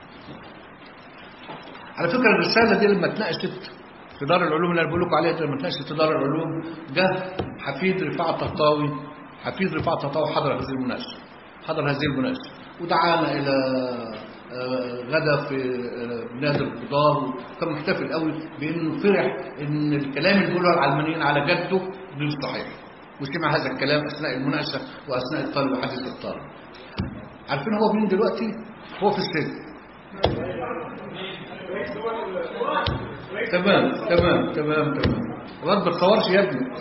على فكره الرساله دي لما اتناقشت في دار العلوم اللي انا بقول لكم عليها دي لما اتناقشت في دار العلوم جه حفيد رفاعة الطهطاوي حفيد رفاعة الطهطاوي حضر هذه المناقشه حضر هذه المناقشه ودعانا الى آه، غدا في آه، نادي الخضار وكان محتفل قوي بانه فرح ان الكلام اللي بيقوله العلمانيين على جده غير صحيح وسمع هذا الكلام اثناء المناقشه واثناء الطالب وحديث الطالب عارفين هو مين دلوقتي هو في السجن تمام تمام تمام تمام ما بتصورش يا ابني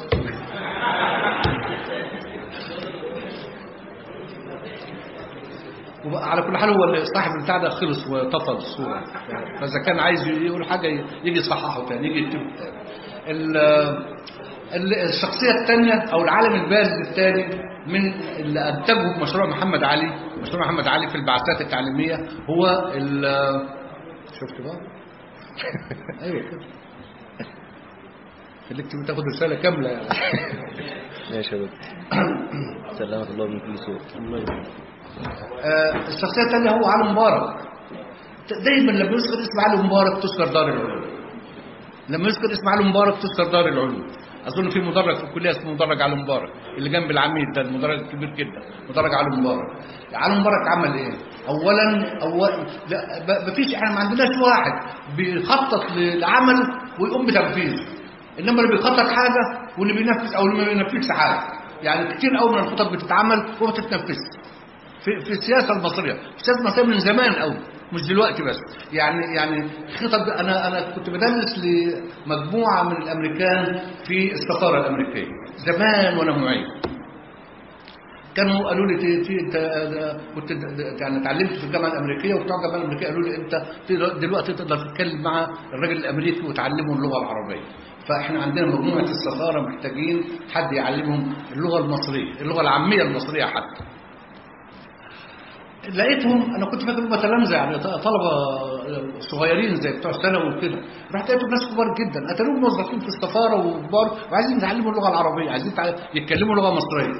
وبقى على كل حال هو اللي صاحب البتاع ده خلص وطفى الصورة يعني فإذا كان عايز يقول حاجة يجي يصححه تاني يجي يكتبه تاني ال- ال- الشخصية الثانية أو العالم البارز الثاني من اللي أنتجه في مشروع محمد علي مشروع محمد علي في البعثات التعليمية هو ال- شفت بقى؟ أيوه كده خليك تبقى تاخد رسالة كاملة يعني ماشي يا دكتور سلامك الله من كل سوء آه، الشخصية الثانية هو علي مبارك دايما لما يذكر اسم علي مبارك تذكر دار العلوم لما يذكر اسم علي مبارك تذكر دار العلوم اظن في مدرج في الكليه اسمه مدرج علي مبارك اللي جنب العميد ده المدرج الكبير جدا مدرج علي مبارك علي مبارك عمل ايه اولا اول لا ب- مفيش احنا ما عندناش واحد بيخطط للعمل ويقوم بتنفيذه انما اللي بيخطط حاجه واللي بينفذ او اللي ما بينفذش حاجه يعني كتير قوي من الخطط بتتعمل وما بتتنفذش في في السياسه المصريه السياسه المصريه من زمان قوي مش دلوقتي بس يعني يعني خطط انا انا كنت بدرس لمجموعه من الامريكان في السفاره الامريكيه زمان وانا معيد كانوا قالوا لي تي تي انت أنا كنت د- د- يعني اتعلمت في الجامعه الامريكيه وبتوع الجامعه الامريكيه قالوا لي انت تقدر- دلوقتي تقدر تتكلم مع الراجل الامريكي وتعلمه اللغه العربيه فاحنا عندنا مجموعه السفاره محتاجين حد يعلمهم اللغه المصريه اللغه العاميه المصريه حتى لقيتهم انا كنت فاكر هم تلامذه يعني طلبه صغيرين زي بتوع ثانوي وكده رحت لقيتهم ناس كبار جدا اتاريهم موظفين في السفاره وكبار وعايزين يتعلموا اللغه العربيه عايزين يتع- يتكلموا لغه مصريه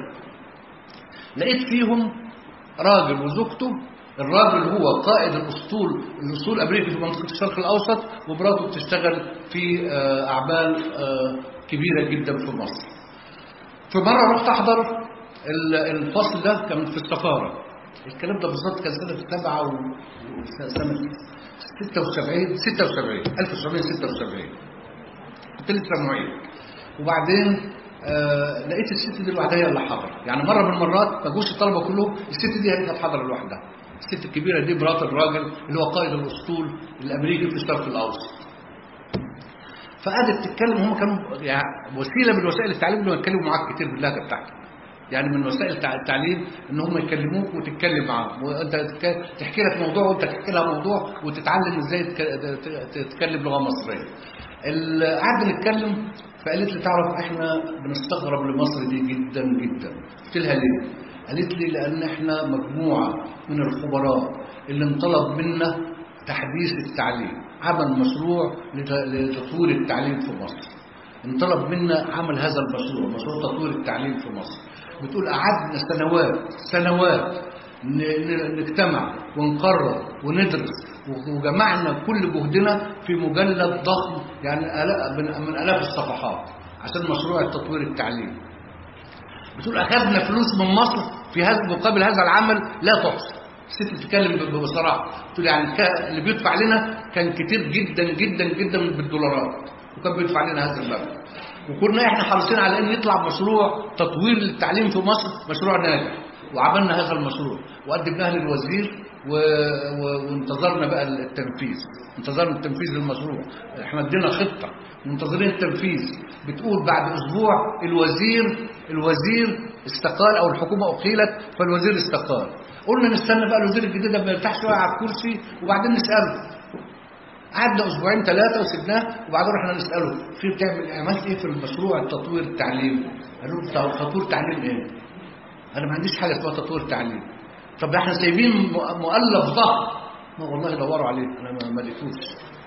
لقيت فيهم راجل وزوجته الراجل هو قائد الاسطول الاسطول الامريكي في منطقه الشرق الاوسط ومراته بتشتغل في آه، اعمال آه، كبيره جدا في مصر في مرة رحت أحضر ال- الفصل ده كان في السفارة الكلام ده بالظبط كان سنة سبعة و سنة 76 76 1976 كنت لسه معيد وبعدين آه لقيت الست دي لوحدها هي اللي حاضرة يعني مرة من المرات ما جوش الطلبة كلهم الست دي هي اللي كانت حاضرة لوحدها الست الكبيرة دي مرات الراجل اللي هو قائد الأسطول الأمريكي في الشرق الأوسط فقعدت تتكلم هم كانوا يعني وسيله من وسائل التعليم انهم يتكلموا معاك كتير باللهجه بتاعتك يعني من وسائل التع- التعليم ان هم يكلموك وتتكلم معاهم وانت تتك- تحكي لك موضوع وانت تحكي لها موضوع وتتعلم ازاي تك- ت- تتكلم لغه مصريه ال- قعدنا نتكلم فقالت لي تعرف احنا بنستغرب لمصر دي جدا جدا قلت لها ليه قالت لي لان احنا مجموعه من الخبراء اللي انطلب منا تحديث التعليم عمل مشروع لت- لتطوير التعليم في مصر انطلب منا عمل هذا المشروع مشروع تطوير التعليم في مصر بتقول قعدنا سنوات سنوات ن- ن- نجتمع ونقرر وندرس و- وجمعنا كل جهدنا في مجلد ضخم يعني آلاف- من من الاف الصفحات عشان مشروع التطوير التعليم بتقول اخذنا فلوس من مصر في هذا مقابل هذا العمل لا تحصى الست بتتكلم ب- بصراحه بتقول يعني كا- اللي بيدفع لنا كان كتير جدا جدا جدا بالدولارات وكان بيدفع لنا هذا المبلغ وكنا احنا حريصين على ان يطلع مشروع تطوير للتعليم في مصر مشروع ناجح وعملنا هذا المشروع وقدمناه للوزير و... و... وانتظرنا بقى التنفيذ انتظرنا التنفيذ للمشروع احنا ادينا خطه منتظرين التنفيذ بتقول بعد اسبوع الوزير الوزير استقال او الحكومه اقيلت فالوزير استقال قلنا نستنى بقى الوزير الجديد لما يرتاح شويه على الكرسي وبعدين نساله قعدنا اسبوعين ثلاثه وسبناه وبعدين رحنا نساله في بتعمل عملت ايه في المشروع التطوير التعليم قالوا له تطوير تعليم ايه انا ما عنديش حاجه اسمها تطوير تعليم طب احنا سايبين م- مؤلف ضخم ما والله دوروا عليه انا ما ما لقيتوش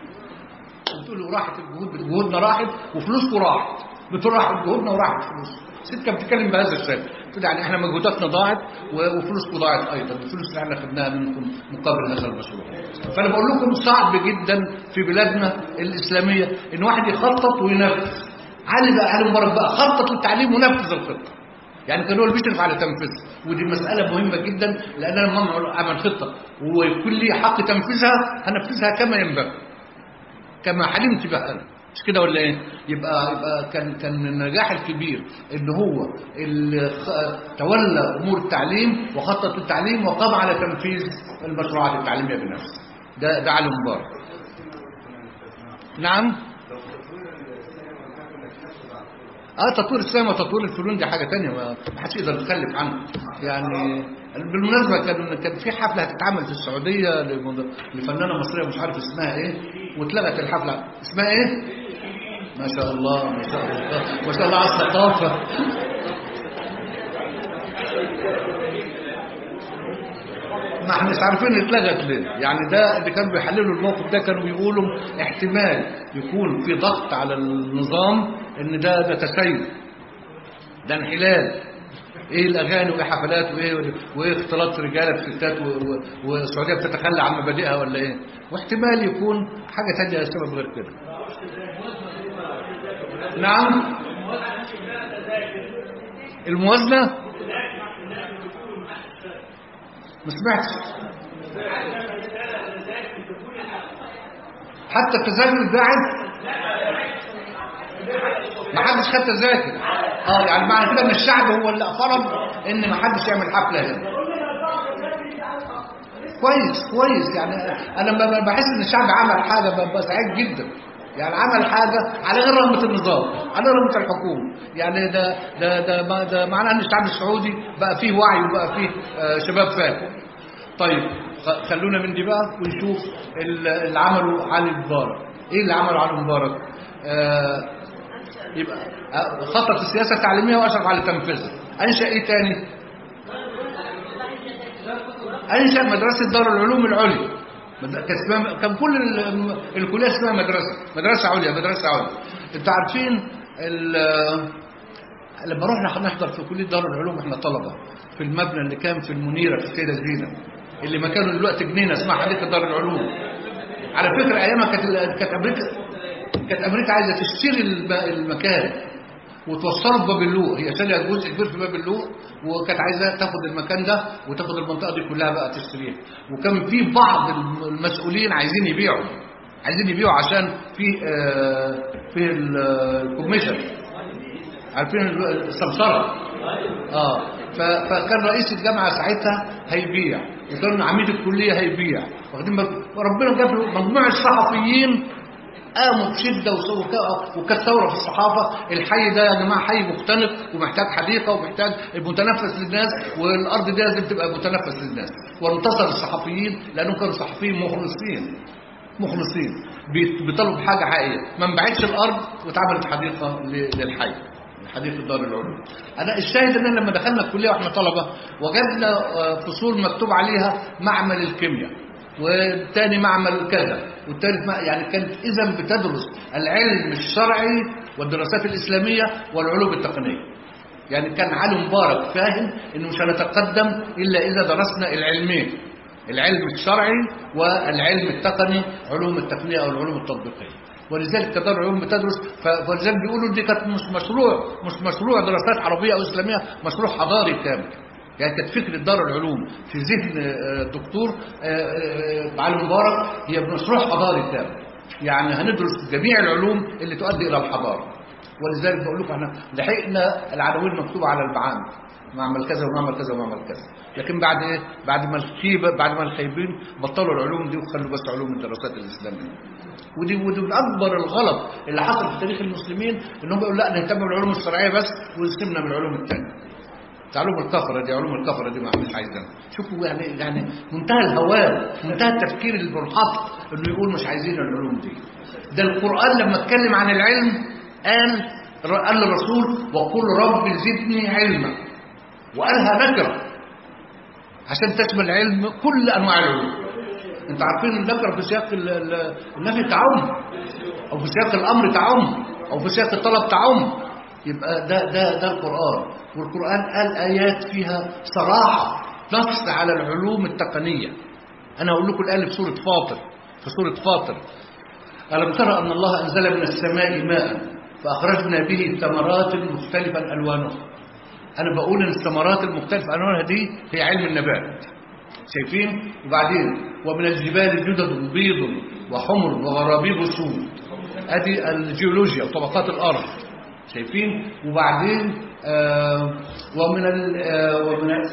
بتقول له راحت الجهود جهودنا راحت وفلوسكم راحت بتقول راحت جهودنا وراحت فلوس ست كانت بتتكلم بهذا الشكل بتقول يعني احنا مجهوداتنا ضاعت و- وفلوسكم ضاعت ايضا الفلوس اللي احنا خدناها منكم مقابل هذا المشروع فانا بقول لكم صعب جدا في بلادنا الاسلاميه ان واحد يخطط وينفذ علي بقى علي مبارك بقى خطط للتعليم ونفذ الخطه يعني كان هو اللي بيشرف على تنفيذها ودي مسألة مهمة جدا لأن أنا لما أعمل خطة ويكون لي حق تنفيذها هنفذها كما ينبغي كما حلمت بها أنا مش كده ولا ايه يبقى يبقى كان كان من النجاح الكبير ان هو اللي خ- تولى امور التعليم وخطط للتعليم وقام على تنفيذ المشروعات التعليميه بنفسه ده ده علي مبارك نعم اه تطوير السينما وتطوير الفنون دي حاجه تانية ما ما حدش يقدر يتخلف عنها يعني بالمناسبه كان كان في حفله هتتعمل في السعوديه لمد- لفنانه مصريه مش عارف اسمها ايه واتلغت الحفله اسمها ايه ما شاء الله ما شاء الله ما شاء الله على الثقافه ما احنا مش عارفين اتلغت ليه يعني ده اللي كانوا بيحللوا الموقف ده كانوا بيقولوا احتمال يكون في ضغط على النظام ان ده ده تسيب ده انحلال ايه الاغاني وايه حفلات وايه وايه اختلاط رجاله بستات و- و- والسعوديه بتتخلى عن مبادئها ولا ايه واحتمال يكون حاجه تانية سبب غير كده نعم الموازنه ما سمعتش حتى التذاكر اتباعت ما حدش خد تذاكر اه يعني معنى كده ان الشعب هو اللي فرض ان ما حدش يعمل حفله هنا كويس كويس يعني انا لما بحس ان الشعب عمل حاجه ببقى سعيد جدا يعني عمل حاجه على غير رغبه النظام على غير رغبه الحكومه يعني ده ده ده, ما- ده معناه ان الشعب السعودي بقى فيه وعي وبقى فيه آه، شباب فاهم طيب خ- خلونا من دي بقى ونشوف ال- اللي عمله علي مبارك ايه اللي عمله علي مبارك آه يبقى آه، خطط السياسه التعليميه واشرف على تنفيذها انشا ايه تاني انشا مدرسه دار العلوم العليا مد- كان اسمها- كان كل ال- الكليه اسمها مدرسه مدرسه عليا مدرسه عليا انتوا عارفين ال- لما رحنا نحضر في كليه دار العلوم احنا طلبه في المبنى اللي كان في المنيره في السيده زينب اللي مكانه دلوقتي جنينه اسمها حديقه دار العلوم على فكره ايامها كانت ال- كانت امريكا كانت امريكا عايزه تشتري الم- المكان وتوصله في باب اللوق هي شاريه جزء كبير في باب اللوق وكانت عايزه تاخد المكان ده وتاخد المنطقه دي كلها بقى تشتريها وكان في بعض الم- المسؤولين عايزين يبيعوا عايزين يبيعوا عشان في آه، في ال- الكوميشن عارفين ال- السمسره اه ف- فكان رئيس الجامعه ساعتها هيبيع وكان عميد الكليه هيبيع واخدين بالكم؟ وربنا جاب له مجموعه صحفيين قاموا بشده وس- وك- وكانت ثوره في الصحافه الحي ده يا جماعه حي مختلط ومحتاج حديقه ومحتاج متنفس للناس والارض دي لازم تبقى متنفس للناس وانتصر الصحفيين لانهم كانوا صحفيين مخلصين مخلصين بيت- بيطلبوا بحاجه حقيقيه ما انباعتش الارض واتعملت حديقه ل- للحي حديقه دار العلوم انا الشاهد ان لما دخلنا الكليه واحنا طلبه وجدنا آه، فصول مكتوب عليها معمل الكيمياء والتاني معمل كذا والتالت ما يعني كانت اذا بتدرس العلم الشرعي والدراسات الاسلاميه والعلوم التقنيه يعني كان علي مبارك فاهم انه مش هنتقدم الا اذا درسنا العلمين العلم الشرعي والعلم التقني علوم التقنيه او العلوم التطبيقيه ولذلك كدار علوم بتدرس ف- فلذلك بيقولوا دي كانت مش مشروع مش مشروع دراسات عربيه او اسلاميه مشروع حضاري كامل يعني كانت فكره دار العلوم في ذهن آه، الدكتور آه، آه، علي مبارك هي مشروع حضاري كامل يعني هندرس جميع العلوم اللي تؤدي الى الحضاره ولذلك بقول لكم احنا لحقنا العناوين مكتوبه على المعامل معمل كذا ومعمل كذا ومعمل كذا لكن بعد ايه بعد ما الخيبه بعد ما الخايبين بطلوا العلوم دي وخلوا بس علوم الدراسات الاسلاميه ودي ودي من اكبر الغلط اللي حصل في تاريخ المسلمين انهم بيقولوا لا نهتم بالعلوم الشرعيه بس ونسيبنا من العلوم الثانيه علوم الكفره دي علوم الكفره دي ما مش عايزينها شوفوا يعني يعني منتهى الهوان منتهى التفكير المنحط انه يقول مش عايزين العلوم دي ده القران لما اتكلم عن العلم قال قال للرسول وقل رب زدني علما وقالها نكره عشان تشمل علم كل انواع العلوم انتوا عارفين النكره في سياق ال- ال- النفي تعم او في سياق الامر تعم او في سياق الطلب تعم يبقى ده ده ده القران والقران قال ايات فيها صراحه نص على العلوم التقنيه انا اقول لكم الايه في سوره فاطر في سوره فاطر ألم ترى أن الله أنزل من السماء ماء فأخرجنا به ثمرات مختلفا ألوانها أنا بقول إن الثمرات المختلفة ألوانها دي هي علم النبات شايفين وبعدين ومن الجبال جدد بيض وحمر وغرابيب سود ادي الجيولوجيا وطبقات الارض شايفين وبعدين آه ومن ال آه ومن ال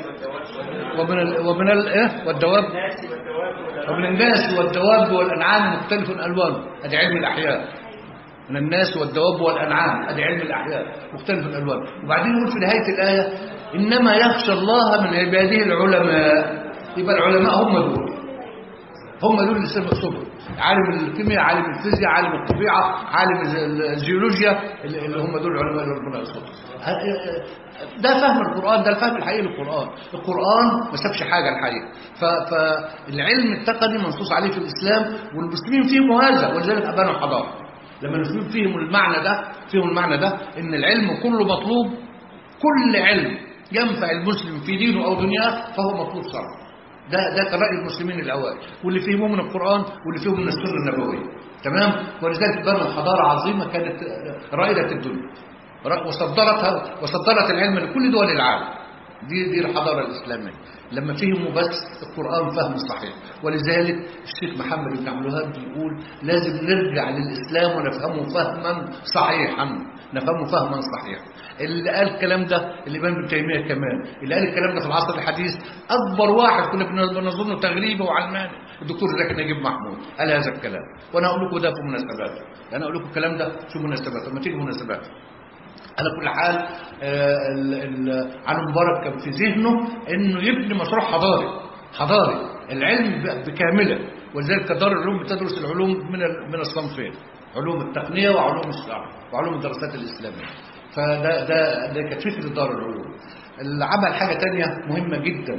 ومن ال ومن ال إيه؟ والدواب ومن الناس والدواب والانعام مختلف الوانه ادي علم الاحياء من الناس والدواب والانعام ادي علم الاحياء مختلف الالوان وبعدين يقول في نهايه الايه انما يخشى الله من عباده العلماء يبقى العلماء هم دول هم دول اللي سمع صبر عالم الكيمياء عالم الفيزياء عالم الطبيعة عالم الجيولوجيا اللي اللي هم دول العلماء اللي ربنا يقصدهم ده فهم القرآن ده الفهم الحقيقي للقرآن القرآن ما سابش حاجة الحقيقة ف- فالعلم التقني منصوص عليه في الإسلام والمسلمين فيهم هذا ولذلك أبانوا الحضارة لما المسلمين فيهم المعنى ده فيهم المعنى ده إن العلم كله مطلوب كل علم ينفع المسلم في دينه أو دنياه فهو مطلوب شرعا ده ده كان رأي المسلمين الأوائل واللي فهموه من القرآن واللي فهموه من السنة النبوية تمام ولذلك بنوا حضارة عظيمة كانت رائدة الدنيا ر- وصدرتها وصدرت العلم لكل دول العالم دي دي الحضارة الإسلامية لما فهموا بس القرآن فهم صحيح ولذلك الشيخ محمد بن عبد الوهاب بيقول لازم نرجع للإسلام ونفهمه فهما صحيحا نفهمه فهما صحيحا اللي قال الكلام ده الإمام ابن تيمية كمان اللي قال الكلام ده في العصر الحديث أكبر واحد كنا بن- بنظنه تغريبي وعلماني الدكتور زكي نجيب محمود قال هذا الكلام وأنا أقول لكم ده في مناسبات أنا أقول لكم الكلام ده في مناسبات لما تيجي مناسبات على كل حال آه، ال- ال- علي مبارك كان في ذهنه انه يبني مشروع حضاري حضاري العلم ب- بكامله ولذلك دار العلوم بتدرس العلوم من ال- من الصنفين علوم التقنيه وعلوم الشرع وعلوم الدراسات الاسلاميه فده ده ده كانت فكره دار العلوم اللي عمل حاجه تانية مهمه جدا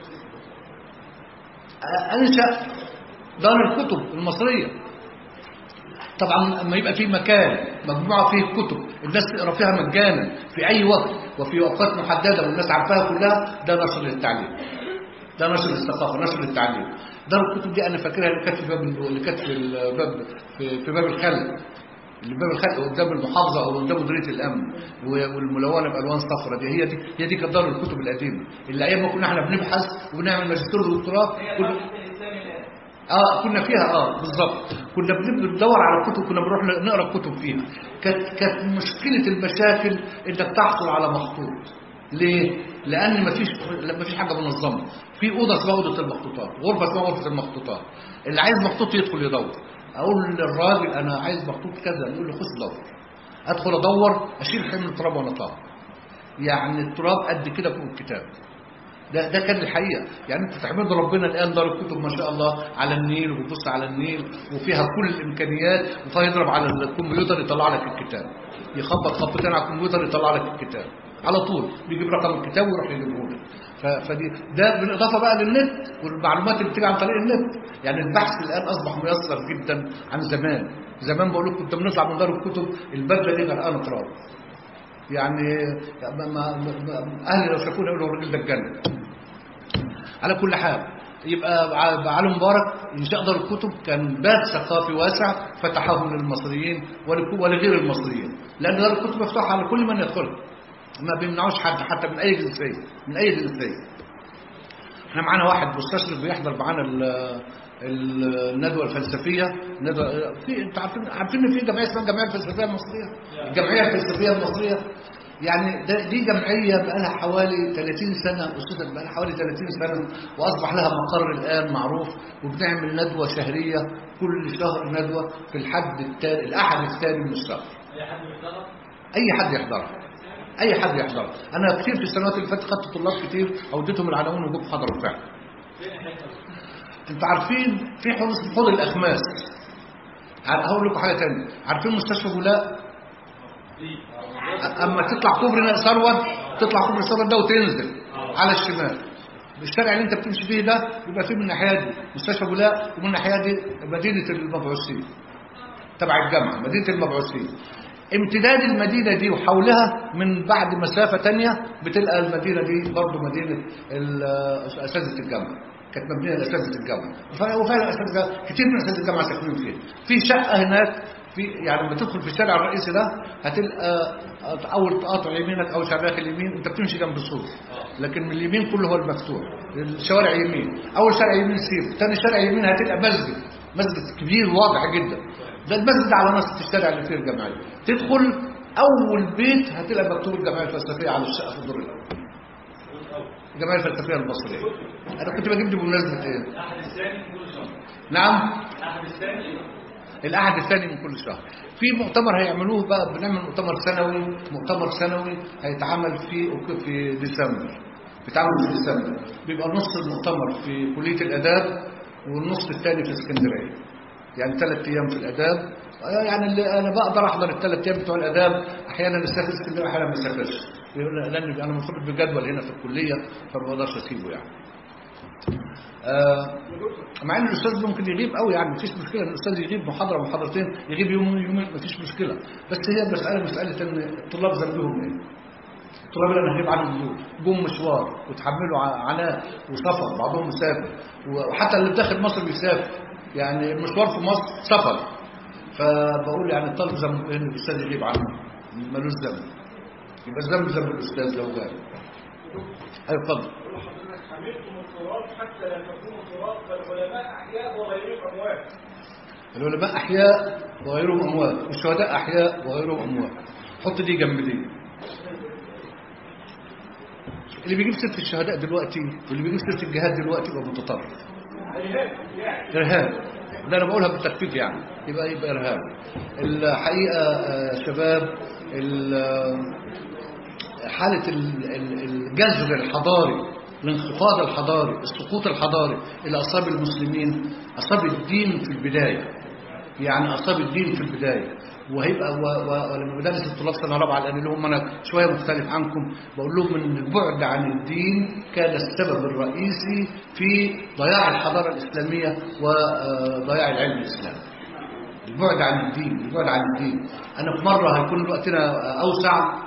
آه، انشا دار الكتب المصريه طبعا لما يبقى في مكان مجموعة فيه كتب الناس تقرا فيها مجانا في أي وقت وفي أوقات محددة والناس عارفاها كلها ده نشر للتعليم ده نشر للثقافة نشر للتعليم دار الكتب دي أنا فاكرها اللي كانت في باب اللي كانت في الباب في, في باب الخلق اللي باب الخلق قدام المحافظة أو قدام مديرية الأمن و- والملونة بألوان صفرا دي هي دي هي دي كانت دار الكتب القديمة اللي أيام ما كنا احنا بنبحث وبنعمل ماجستير ودكتوراه هي كنا- الحديث الاسلامي الان اه كنا فيها اه بالظبط كنا بنبدا ندور على الكتب كنا بنروح نقرا الكتب فيها كانت كانت مشكله المشاكل انك تحصل على مخطوط ليه لان مفيش مفيش حاجه منظمه في اوضه اسمها اوضه المخطوطات غرفه اسمها غرفه المخطوطات اللي عايز مخطوط يدخل يدور اقول للراجل انا عايز مخطوط كذا يقول لي خش دور ادخل ادور اشيل حمل التراب وانا طالع يعني التراب قد كده فوق الكتاب ده ده كان الحقيقه يعني انت تحمد ربنا الان دار الكتب ما شاء الله على النيل وبتبص على النيل وفيها كل الامكانيات وفيها يضرب على الكمبيوتر يطلع لك الكتاب يخبط خبطتين على الكمبيوتر يطلع لك الكتاب على طول بيجيب رقم الكتاب ويروح يجيبه لك ف- فدي ده بالاضافه بقى للنت والمعلومات اللي بتيجي عن طريق النت يعني البحث الان اصبح ميسر جدا عن زمان زمان بقول لكم كنت بنطلع من دار الكتب البدله دي غرقانه تراب يعني ما ما ما- اهلي لو شافونا يقولوا الراجل ده اتجنن على كل حال يبقى ع- علي مبارك انشاء دار الكتب كان باب ثقافي واسع فتحه للمصريين ولك- ولغير المصريين لان دار الكتب مفتوحه على كل من يدخلها ما بيمنعوش حد حتى من اي جنسيه من اي جنسيه احنا معانا واحد مستشرق بيحضر معانا ال- ال- الندوه الفلسفيه ندوه في انتوا عارفين عارفين ان في جمعيه اسمها الجمعيه الفلسفيه المصريه الجمعيه الفلسفيه المصريه يعني ده دي جمعيه بقى لها حوالي 30 سنه اسست بقى لها حوالي 30 سنه واصبح لها مقر الان معروف وبنعمل ندوه شهريه كل شهر ندوه في الحد التاني الاحد الثاني من الشهر اي حد بيشتغل اي حد يحضرها اي حد يحضرها انا كتير في السنوات اللي فاتت خدت طلاب كتير او اديتهم العناوين وجم حضروا فعلا انتوا عارفين في حوض اسمه حوض الاخماس ع- هقول لكم حاجه تانية عارفين مستشفى بولاق أ- اما تطلع كوبري ثروت تطلع كوبري ثروت ده وتنزل على الشمال الشارع اللي انت بتمشي فيه ده بيبقى فيه من الناحيه دي مستشفى بولاق ومن الناحيه دي مدينه المبعوثين تبع الجامعة مدينة المبعوثين امتداد المدينة دي وحولها من بعد مسافة تانية بتلقى المدينة دي برضو مدينة ال- أساتذة الجامعة كانت مبنية لأساتذة الجامعة وفعلا وفعلا أساتذة كتير من أساتذة الجامعة ساكنين فيها في شقة هناك في يعني لما تدخل في الشارع الرئيسي ده هتلقى اول تقاطع يمينك او شباك اليمين انت بتمشي جنب السور لكن من اليمين كله هو المفتوح الشوارع يمين اول شارع يمين سيف ثاني شارع يمين هتلقى مسجد مسجد كبير واضح جدا ده المسجد على نص الشارع اللي فيه الجمعيه تدخل اول بيت هتلاقي مكتوب الجمعيه الفلسفيه على الشقه في الدور الاول الجمعيه الفلسفيه المصريه انا كنت بجيب دي بمناسبه ايه الاحد الثاني كل شهر نعم الاحد الثاني الأحد الثاني من كل شهر في مؤتمر هيعملوه بقى بنعمل مؤتمر سنوي مؤتمر سنوي هيتعمل في في ديسمبر بيتعمل في ديسمبر بيبقى نص المؤتمر في كلية الآداب والنص الثاني في اسكندرية يعني ثلاث أيام في الآداب آه يعني اللي أنا بقدر أحضر الثلاث أيام بتوع الآداب أحيانا أسافر اسكندرية وأحيانا ما أسافرش لأن أنا مرتبط بجدول هنا في الكلية فما بقدرش أسيبه يعني آه مع ان الاستاذ ممكن يغيب قوي يعني مفيش مشكله ان الاستاذ يغيب محاضره محاضرتين يغيب يوم يومين مفيش مشكله بس هي المساله مساله ان الطلاب ذنبهم ايه؟ الطلاب اللي انا هغيب عنهم دول جم مشوار وتحملوا عناء وسفر بعضهم مسافر وحتى اللي داخل مصر بيسافر يعني المشوار في مصر سفر فبقول يعني الطالب ذنبه ايه ان الاستاذ يغيب عنه ملوش ذنب يبقى الذنب ذنب الاستاذ لو غاب ايوه اتفضل حملتم التراب حتى لا تكونوا تراب فالعلماء احياء وغيرهم اموات العلماء أحياء وغيرهم أموات والشهداء أحياء وغيرهم أموات حط دي جنب دي اللي بيجيب سيرة الشهداء دلوقتي واللي بيجيب سيرة الجهاد دلوقتي يبقى متطرف إرهاب ده أنا بقولها بالتخفيف يعني يبقى يبقى إرهاب الحقيقة آه، شباب ال- حالة ال- ال- الجذر الحضاري الانخفاض الحضاري السقوط الحضاري اللي أصاب المسلمين أصاب الدين في البداية يعني أصاب الدين في البداية وهيبقى و- و- ولما بدرس الطلاب سنة رابعة لأن لهم أنا شوية مختلف عنكم بقول لهم إن البعد عن الدين كان السبب الرئيسي في ضياع الحضارة الإسلامية وضياع العلم الإسلامي البعد عن الدين البعد عن الدين أنا في مرة هيكون وقتنا أوسع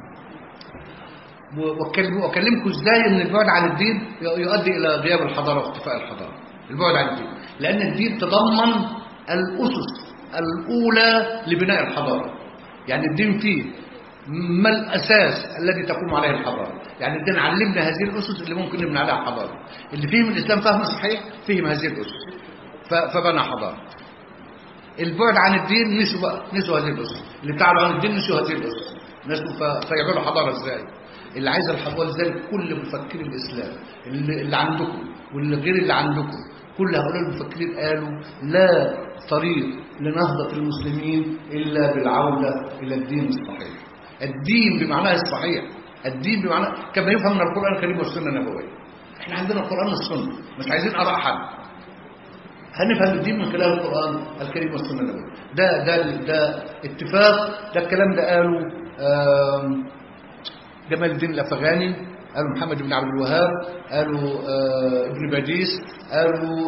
وأكلم- واكلمكم ازاي ان البعد عن الدين يؤدي الى غياب الحضاره واختفاء الحضاره البعد عن الدين لان الدين تضمن الاسس الاولى لبناء الحضاره يعني الدين فيه ما الاساس الذي تقوم عليه الحضاره يعني الدين علمنا هذه الاسس اللي ممكن نبني عليها حضاره اللي فهم الاسلام فهم صحيح فهم هذه الاسس ف- فبنى حضاره البعد عن الدين نسوا بقى نسوا هذه الاسس اللي ابتعدوا عن الدين نسوا هذه الاسس نسوا ف- فيعملوا حضاره ازاي اللي عايز الحضاره لذلك كل مفكري الاسلام اللي, اللي عندكم واللي غير اللي عندكم كل هؤلاء المفكرين قالوا لا طريق لنهضة المسلمين إلا بالعودة إلى الدين الصحيح الدين بمعناه الصحيح الدين بمعناه كما يفهم من القرآن الكريم والسنة النبوية احنا عندنا القرآن والسنة مش عايزين آراء حد هنفهم الدين من خلال القرآن الكريم والسنة النبوية ده ده ده اتفاق ده الكلام ده قاله آم، جمال الدين الأفغاني قالوا محمد بن عبد الوهاب قالوا آه، ابن باديس قالوا